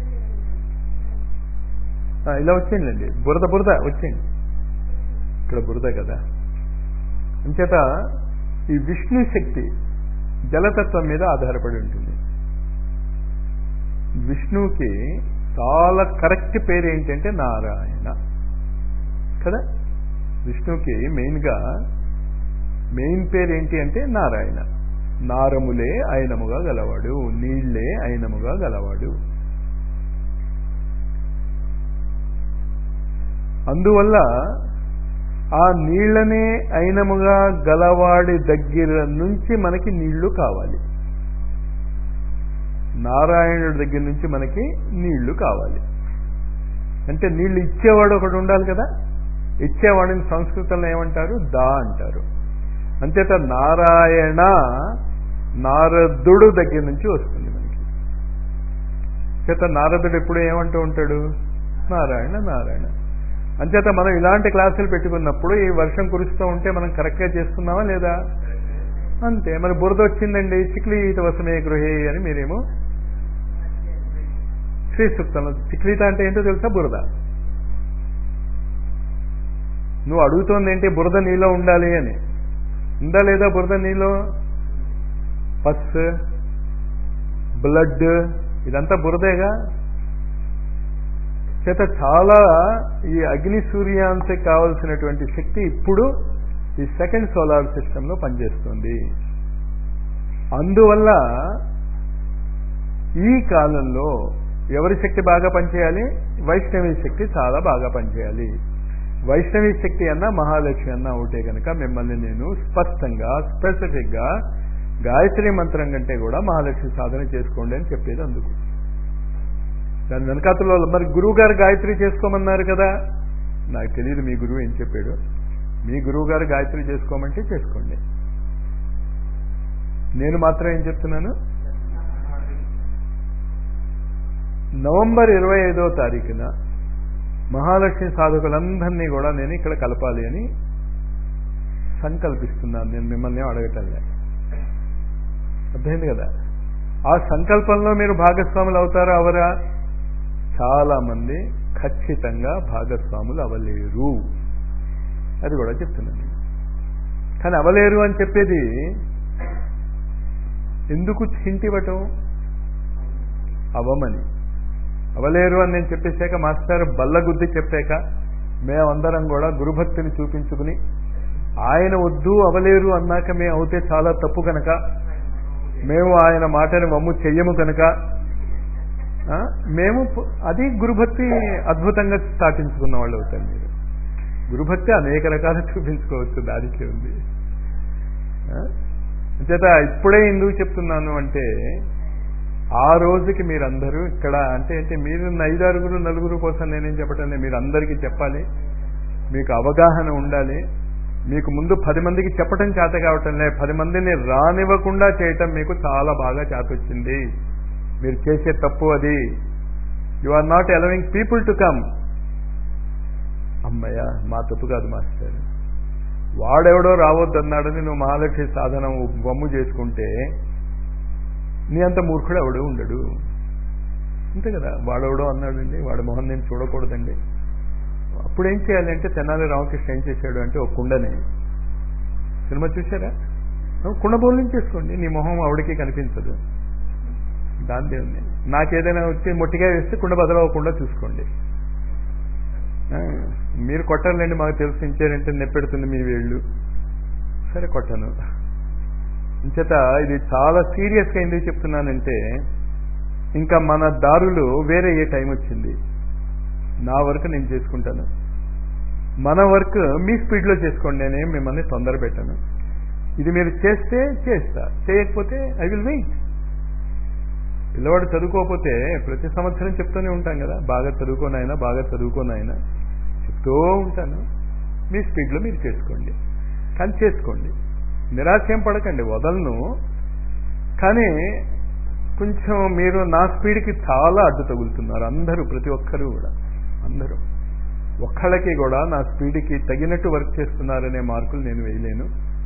ఇలా వచ్చేయండి బురద బురద వచ్చేయండి ఇక్కడ బురద కదా అంచేత ఈ విష్ణు శక్తి జలతత్వం మీద ఆధారపడి ఉంటుంది విష్ణువుకి చాలా కరెక్ట్ పేరు ఏంటంటే నారాయణ కదా విష్ణువుకి మెయిన్గా మెయిన్ పేరు ఏంటి అంటే నారాయణ నారములే అయినముగా గలవాడు నీళ్లే అయినముగా గలవాడు అందువల్ల ఆ నీళ్లనే అయినముగా గలవాడి దగ్గర నుంచి మనకి నీళ్లు కావాలి నారాయణుడి దగ్గర నుంచి మనకి నీళ్లు కావాలి అంటే నీళ్లు ఇచ్చేవాడు ఒకడు ఉండాలి కదా ఇచ్చేవాడిని సంస్కృతంలో ఏమంటారు దా అంటారు అంచేత నారాయణ నారదుడు దగ్గర నుంచి వస్తుంది మనకి చేత నారదుడు ఎప్పుడు ఏమంటూ ఉంటాడు నారాయణ నారాయణ అంచేత మనం ఇలాంటి క్లాసులు పెట్టుకున్నప్పుడు ఈ వర్షం కురుస్తూ ఉంటే మనం కరెక్ట్గా చేస్తున్నామా లేదా అంతే మరి బురద వచ్చిందండి చిక్లీత వసమే గృహే అని మీరేమో శ్రీ సూక్తంలో చిక్లీత అంటే ఏంటో తెలుసా బురద నువ్వు అడుగుతోంది ఏంటి బురద నీలో ఉండాలి అని ఉందా లేదా బురద నీలో పస్ బ్లడ్ ఇదంతా బురదేగా చేత చాలా ఈ అగ్ని సూర్యాంశకి కావలసినటువంటి శక్తి ఇప్పుడు ఈ సెకండ్ సోలార్ సిస్టంలో పనిచేస్తుంది అందువల్ల ఈ కాలంలో ఎవరి శక్తి బాగా పనిచేయాలి వైష్ణవి శక్తి చాలా బాగా పనిచేయాలి వైష్ణవి శక్తి అన్నా మహాలక్ష్మి అన్నా ఒకటే కనుక మిమ్మల్ని నేను స్పష్టంగా స్పెసిఫిక్గా గాయత్రి మంత్రం కంటే కూడా మహాలక్ష్మి సాధన చేసుకోండి అని చెప్పేది అందుకు దాని వెనకాతలో మరి గురువు గారు గాయత్రి చేసుకోమన్నారు కదా నాకు తెలియదు మీ గురువు ఏం చెప్పాడు మీ గురువు గారు గాయత్రి చేసుకోమంటే చేసుకోండి నేను మాత్రం ఏం చెప్తున్నాను నవంబర్ ఇరవై ఐదో తారీఖున మహాలక్ష్మి సాధకులందరినీ కూడా నేను ఇక్కడ కలపాలి అని సంకల్పిస్తున్నాను నేను మిమ్మల్ని అడగటంలే అర్థమైంది కదా ఆ సంకల్పంలో మీరు భాగస్వాములు అవుతారా అవరా చాలా మంది ఖచ్చితంగా భాగస్వాములు అవలేరు అది కూడా చెప్తున్నాను కానీ అవలేరు అని చెప్పేది ఎందుకు హింట్ ఇవ్వటం అవమని అవలేరు అని నేను చెప్పేశాక మాస్టర్ బల్లగుద్ది చెప్పాక మేమందరం కూడా గురుభక్తిని చూపించుకుని ఆయన వద్దు అవలేరు అన్నాక మేము అవుతే చాలా తప్పు కనుక మేము ఆయన మాటని మమ్ము చెయ్యము కనుక ఆ, మేము పు- అది గురుభక్తి అద్భుతంగా స్థాపించుకున్న వాళ్ళు అవుతారు మీరు గురుభక్తి అనేక రకాలు చూపించుకోవచ్చు దానికి ఉంది ఆ? అంచేత ఇప్పుడే ఎందుకు చెప్తున్నాను అంటే ఆ రోజుకి మీరందరూ ఇక్కడ అంటే అంటే మీరు ఐదారుగురు నలుగురు కోసం నేనేం చెప్పటం లేదు మీరు అందరికీ చెప్పాలి మీకు అవగాహన ఉండాలి మీకు ముందు పది మందికి చెప్పటం చేత కావటం లేదు పది మందిని రానివ్వకుండా చేయటం మీకు చాలా బాగా చేత వచ్చింది మీరు చేసే తప్పు అది you are not allowing people to come అమ్మయ్య మా తప్పు కాదు మాస్టర్ వాడెవడో రావద్దన్నాడని నువ్వు మహాలక్ష్మి సాధనం బొమ్ము చేసుకుంటే నీ అంత మూర్ఖుడు ఎవడు ఉండడు అంతే కదా వాడెవడో అన్నాడండి వాడి మొహం నేను చూడకూడదండి అప్పుడు ఏం చేయాలంటే తెనాలి రామకృష్ణ ఏం చేశాడు అంటే ఒక కుండని సినిమా చూసారా కుండ బోలించేసుకోండి నీ మొహం ఆవిడకి కనిపించదు దాందే ఉంది నాకేదైనా వచ్చి మొట్టిగా వేస్తే కుండ బదలవకుండా చూసుకోండి ఆ, మీరు కొట్టాలండి మాకు తెలుసు ఇంచేనంటే నెప్పెడుతుంది మీ వేళ్ళు సరే కొట్టను ఇంచేత ఇది చాలా సీరియస్గా ఎందుకు చెప్తున్నానంటే ఇంకా మన దారులు వేరే ఏ టైం వచ్చింది నా వర్క్ నేను చేసుకుంటాను మన వర్క్ మీ స్పీడ్లో చేసుకోండి నేనేం మిమ్మల్ని తొందర పెట్టాను ఇది మీరు చేస్తే చేస్తా చేయకపోతే ఐ విల్ వెయిట్ పిల్లవాడు చదువుకోకపోతే ప్రతి సంవత్సరం చెప్తూనే ఉంటాం కదా బాగా చదువుకోనైనా బాగా చదువుకోనైనా చెప్తూ ఉంటాను మీ స్పీడ్లో మీరు చేసుకోండి కానీ చేసుకోండి నిరాశయం పడకండి వదలను కానీ కొంచెం మీరు నా స్పీడ్కి చాలా అడ్డు తగులుతున్నారు అందరూ ప్రతి ఒక్కరూ కూడా అందరూ ఒక్కళ్ళకి కూడా నా స్పీడ్కి తగినట్టు వర్క్ చేస్తున్నారనే మార్కులు నేను వేయలేను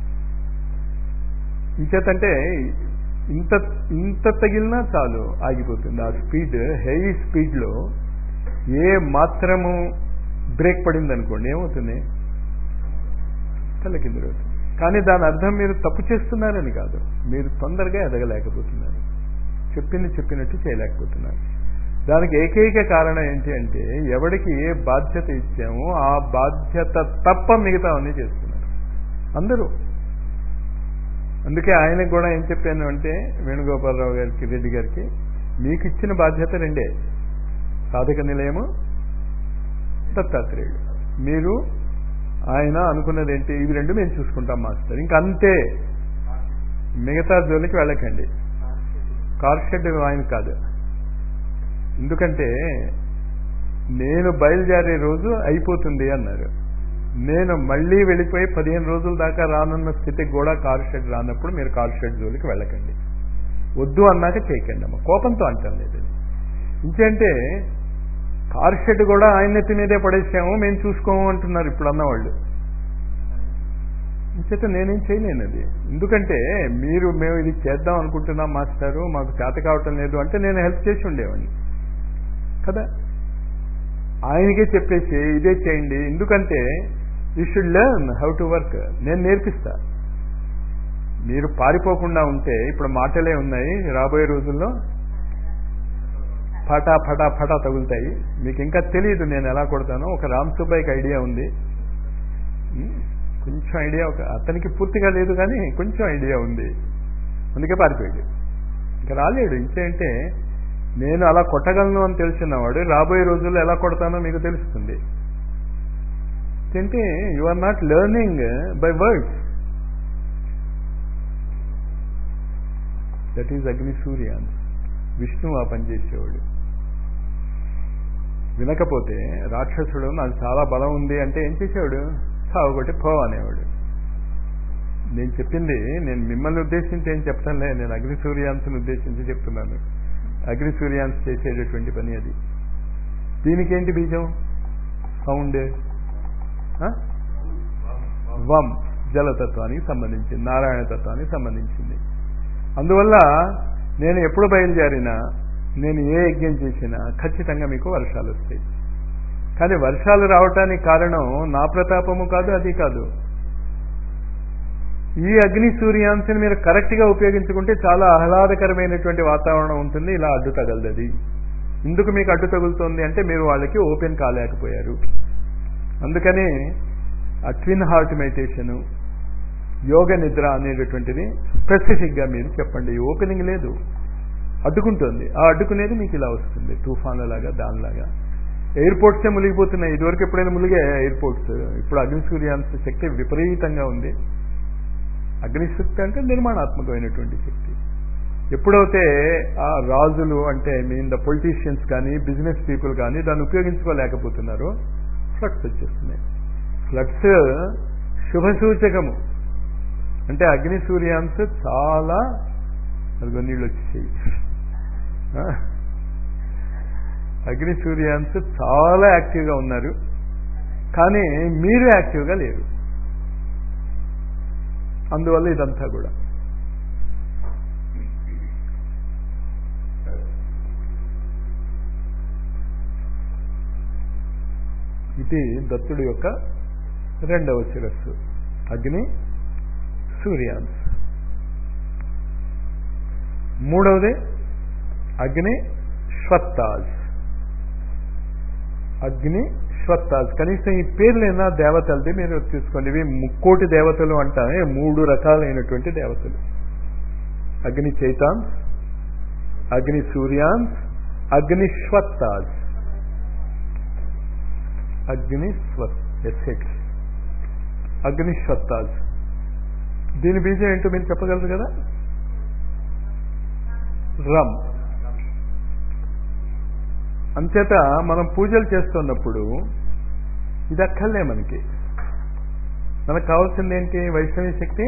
ఇంచేతంటే ఇంత ఇంత తగిలినా చాలు ఆగిపోతుంది ఆ స్పీడ్ హెవీ స్పీడ్లో ఏ మాత్రము బ్రేక్ పడింది అనుకోండి ఏమవుతుంది తలకిందులు అవుతుంది కానీ దాని అర్థం మీరు తప్పు చేస్తున్నారని కాదు మీరు తొందరగా ఎదగలేకపోతున్నారు చెప్పింది చెప్పినట్టు చేయలేకపోతున్నారు దానికి ఏకైక కారణం ఏంటి అంటే ఎవడికి ఏ బాధ్యత ఇచ్చామో ఆ బాధ్యత తప్ప మిగతావన్నీ చేస్తున్నారు అందరూ అందుకే ఆయనకు కూడా ఏం చెప్పాను అంటే వేణుగోపాలరావు గారికి రెడ్డి గారికి మీకు ఇచ్చిన బాధ్యత రెండే సాధక నిలయము దత్తాత్రేయుడు మీరు ఆయన అనుకున్నది ఏంటి ఇవి రెండు మేము చూసుకుంటాం మాస్టర్ ఇంకా అంతే మిగతా జోలికి వెళ్ళకండి కార్ షెడ్ ఆయన కాదు ఎందుకంటే నేను బయలుదేరే రోజు అయిపోతుంది అన్నారు నేను మళ్ళీ వెళ్ళిపోయి పదిహేను రోజుల దాకా రానున్న స్థితికి కూడా కార్ షెడ్ రానప్పుడు మీరు కార్ షెడ్ జోలికి వెళ్ళకండి వద్దు అన్నాక చేయకండి అమ్మ కోపంతో అంటాం లేదు ఇంకేంటే కార్ షెడ్ కూడా ఆయన నెత్తి మీదే పడేసాము మేము చూసుకోము అంటున్నారు ఇప్పుడు అన్నవాళ్ళు ఇంచేత నేనేం చేయలేను అది ఎందుకంటే మీరు మేము ఇది చేద్దాం అనుకుంటున్నాం మాస్టారు మాకు చేత కావటం లేదు అంటే నేను హెల్ప్ చేసి ఉండేవాడిని కదా ఆయనకే చెప్పేసి ఇదే చేయండి ఎందుకంటే you should learn how to work నేను నేర్పిస్తా మీరు పారిపోకుండా ఉంటే ఇప్పుడు మాటలే ఉన్నాయి రాబోయే రోజుల్లో ఫటా ఫటా ఫటా తగులుతాయి మీకు ఇంకా తెలియదు నేను ఎలా కొడతానో ఒక రామ్ సుబ్బాయికి ఐడియా ఉంది ఉమ్, కొంచెం ఐడియా ఒక అతనికి పూర్తిగా లేదు కానీ కొంచెం ఐడియా ఉంది అందుకే పారిపోయాడు ఇంకా రాలేడు ఇంకేంటే నేను అలా కొట్టగలను అని తెలిసినవాడు రాబోయే రోజుల్లో ఎలా కొడతానో మీకు తెలుస్తుంది ఏంటంటే you are not learning by words that is Agni సూర్యాన్ విష్ణువు ఆ పని చేసేవాడు వినకపోతే రాక్షసుడు నాకు చాలా బలం ఉంది అంటే ఏం చేసేవాడు సాగుకొట్టి పో అనేవాడు నేను చెప్పింది నేను మిమ్మల్ని ఉద్దేశించి ఏం చెప్తానులే నేను అగ్ని సూర్యాంశను ఉద్దేశించి చెప్తున్నాను అగ్ని సూర్యాంశ చేసేటటువంటి పని అది దీనికేంటి బీజం సౌండ్ వం జలతత్వానికి సంబంధించింది నారాయణ తత్వానికి సంబంధించింది అందువల్ల నేను ఎప్పుడు బయలుదేరినా నేను ఏ యజ్ఞం చేసినా ఖచ్చితంగా మీకు వర్షాలు వస్తాయి కానీ వర్షాలు రావటానికి కారణం నా ప్రతాపము కాదు అది కాదు ఈ అగ్ని సూర్యాంశని మీరు కరెక్ట్గా ఉపయోగించుకుంటే చాలా ఆహ్లాదకరమైనటువంటి వాతావరణం ఉంటుంది ఇలా అడ్డు తగలదది ఎందుకు మీకు అడ్డు తగులుతోంది అంటే మీరు వాళ్ళకి ఓపెన్ కాలేకపోయారు అందుకని ఆ ట్విన్ హార్ట్ మెడిటేషను యోగ నిద్ర అనేటటువంటిది స్పెసిఫిక్గా మీరు చెప్పండి ఓపెనింగ్ లేదు అడ్డుకుంటుంది ఆ అడ్డుకునేది మీకు ఇలా వస్తుంది తుఫాన్లలాగా దానిలాగా ఎయిర్పోర్ట్సే మునిగిపోతున్నాయి ఇదివరకు ఎప్పుడైనా మునిగే ఎయిర్పోర్ట్స్ ఇప్పుడు అగ్నిసూర్యాంశ శక్తి విపరీతంగా ఉంది అగ్నిశక్తి అంటే నిర్మాణాత్మకమైనటువంటి శక్తి ఎప్పుడైతే ఆ రాజులు అంటే మీన్ ద పొలిటీషియన్స్ కానీ బిజినెస్ పీపుల్ కానీ దాన్ని ఉపయోగించుకోలేకపోతున్నారో ఫ్లడ్స్ వచ్చేస్తున్నాయి ఫ్లడ్స్ శుభసూచకము అంటే అగ్ని సూర్యాంశ చాలా అదిగో నీళ్ళు వచ్చేసాయి అగ్ని సూర్యాంశ చాలా యాక్టివ్గా ఉన్నారు కానీ మీరు యాక్టివ్గా లేరు అందువల్ల ఇదంతా కూడా ఇది దత్తుడి యొక్క రెండవ శిరస్సు అగ్ని సూర్యాంశ్ మూడవది అగ్ని శ్వత్తాజ్ అగ్ని శ్వత్తాజ్ కనీసం ఈ పేర్లైనా దేవతలది మీరు తీసుకోండి ఇవి ముక్కోటి దేవతలు అంటానే మూడు రకాలైనటువంటి దేవతలు అగ్ని చైతాన్స్ అగ్ని సూర్యాన్స్ అగ్ని శ్వత్తాజ్ అగ్ని స్వత్ ఎస్హెచ్ అగ్ని శ్వత్తాజ్ దీని బీజం ఏంటో మీరు చెప్పగలరు కదా రమ్ అంచేత మనం పూజలు చేస్తున్నప్పుడు ఇది అక్కర్లే మనకి మనకు కావాల్సింది ఏంటి వైష్ణవి శక్తి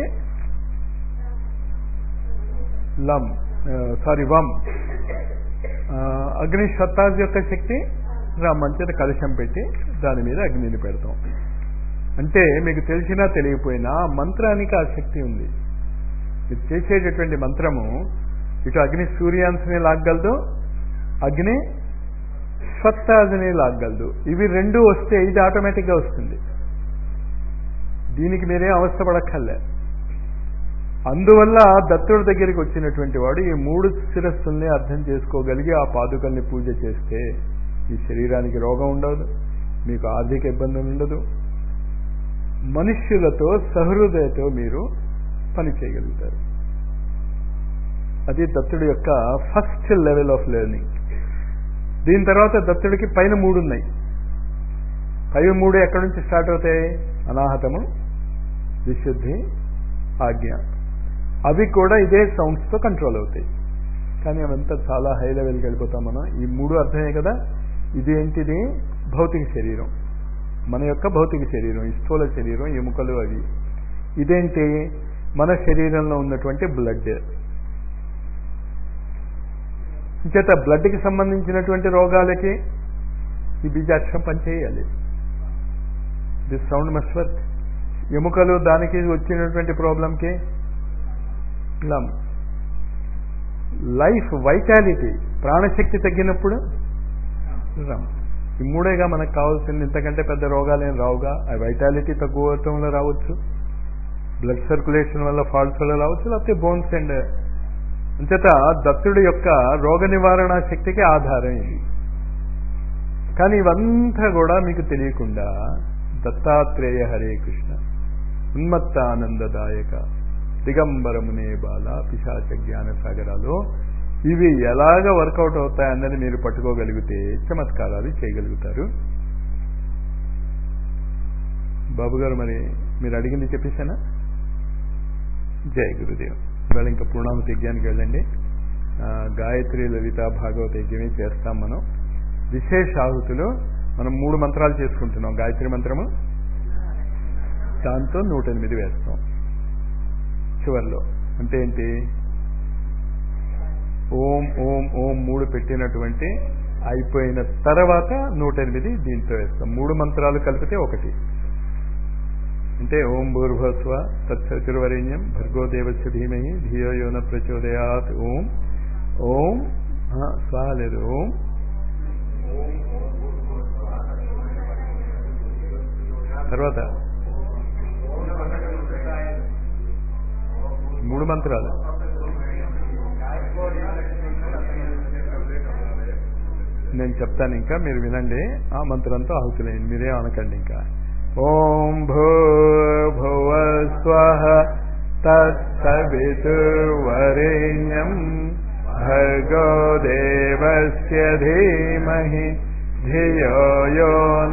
లమ్ సారీ వమ్ అగ్ని షత్తాజ్ యొక్క శక్తి రమ్ అంచేత కలశం పెట్టి దాని మీద అగ్నిని పెడతాం అంటే మీకు తెలిసినా తెలియపోయినా మంత్రానికి ఆ శక్తి ఉంది మీరు చేసేటటువంటి మంత్రము ఇటు అగ్ని సూర్యాంశని లాగగలదు అగ్ని స్వత్తాజని లాగగలదు ఇవి రెండు వస్తే ఇది ఆటోమేటిక్గా వస్తుంది దీనికి మీరేం అవస్థపడక్కర్లే అందువల్ల దత్తుడి దగ్గరికి వచ్చినటువంటి వాడు ఈ మూడు శిరస్సుల్ని అర్థం చేసుకోగలిగి ఆ పాదుకల్ని పూజ చేస్తే ఈ శరీరానికి రోగం ఉండదు మీకు ఆర్థిక ఇబ్బంది ఉండదు మనుష్యులతో సహృదయతో మీరు పని చేయగలుగుతారు అది దత్తుడి యొక్క ఫస్ట్ లెవెల్ ఆఫ్ లెర్నింగ్ దీని తర్వాత దత్తుడికి పైన మూడు ఉన్నాయి పై మూడు ఎక్కడి నుంచి స్టార్ట్ అవుతాయి అనాహతము విశుద్ధి ఆజ్ఞ అవి కూడా ఇదే సౌండ్స్తో కంట్రోల్ అవుతాయి కానీ అవంతా చాలా హై లెవెల్కి వెళ్ళిపోతాం మనం ఈ మూడు అర్థమే కదా ఇది ఏంటిది భౌతిక శరీరం మన యొక్క భౌతిక శరీరం ఈ స్థూల శరీరం ఎముకలు అవి ఇదేంటి మన శరీరంలో ఉన్నటువంటి బ్లడ్ చేత బ్లడ్కి సంబంధించినటువంటి రోగాలకి ఈ బీజాక్షరం పనిచేయాలి దిస్ సౌండ్ మస్ట్ వర్క్ ఎముకలు దానికి వచ్చినటువంటి ప్రాబ్లంకి లమ్ లైఫ్ వైటాలిటీ ప్రాణశక్తి తగ్గినప్పుడు రమ్ ఈ మూడేగా మనకు కావాల్సింది ఇంతకంటే పెద్ద రోగాలు ఏం రావుగా ఆ వైటాలిటీ తగ్గువటంలో రావచ్చు బ్లడ్ సర్క్యులేషన్ వల్ల ఫాల్ట్స్ వల్ల రావచ్చు లేకపోతే బోన్స్ అండ్ అంచేత దత్తుడి యొక్క రోగ నివారణ శక్తికి ఆధారం ఇది కానీ ఇవంతా కూడా మీకు తెలియకుండా దత్తాత్రేయ హరే కృష్ణ ఉన్మత్తానందదాయక దిగంబరమునే బాల పిశాచ జ్ఞాన సాగరాలు ఇవి ఎలాగ వర్కౌట్ అవుతాయన్నది మీరు పట్టుకోగలిగితే చమత్కారాలు చేయగలుగుతారు బాబు గారు మరి మీరు అడిగింది చెప్పేశానా జయ గురుదేవ్ ఇవాళ ఇంకా పూర్ణామతి యజ్ఞానికి వెళ్ళండి గాయత్రి లలిత భాగవత యజ్ఞమే చేస్తాం మనం విశేష ఆహుతులు మనం మూడు మంత్రాలు చేసుకుంటున్నాం గాయత్రి మంత్రము దాంతో నూట ఎనిమిది వేస్తాం చివరిలో అంటే ఏంటి ఓం ఓం ఓం మూడు పెట్టినటువంటి అయిపోయిన తర్వాత నూట ఎనిమిది దీంతో వేస్తాం మూడు మంత్రాలు కలిపితే ఒకటి అంటే ఓం భూర్భస్వ తత్సతిర్వరేణ్యం భర్గో దేవస్య ధీమహి ధియో యోన ప్రచోదయాత్ ఓం ఓం స్వాహ లేదు ఓం తర్వాత మూడు మంత్రాలు నేను చెప్తాను ఇంకా మీరు వినండి ఆ మంత్రంతో ఆహుతులేయండి మీరేం అనకండి ఇంకా ఓం భూ భువ స్వహ తత్సవితుర్వరేణ్యం భర్గో దేవస్య ధీమహి ధియో యో న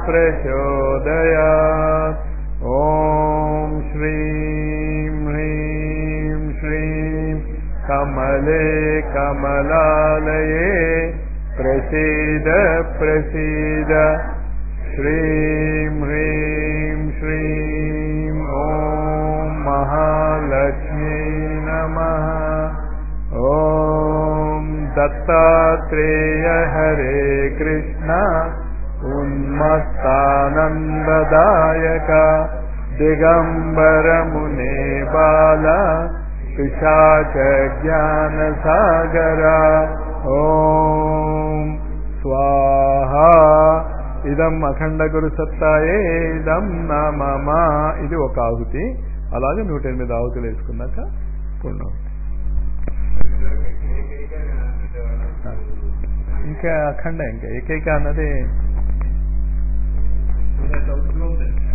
ప్రచోదయాత్ ఓం శ్రీం హ్రీం శ్రీం కమలే కమలాలయే ప్రసీద ప్రసీద శ్రీం హ్రీం శ్రీం ఓం మహాలక్ష్మీ నమ ఓం దత్తాత్రేయ హరే కృష్ణ ఉన్మస్తానందదాయక దిగంబరమునే బాల పిశాచ జ్ఞాన సాగర ఓం స్వాహా ఇదం అఖండ గురు సత్తాయే ఇదం నమమ ఇది ఒక ఆహుతి అలాగే నూట ఎనిమిది ఆహుతులు వేసుకున్నాక పూర్ణాహుతి ఇంకా అఖండ ఇంకా ఏకైక అన్నది డౌట్ లో ఉంది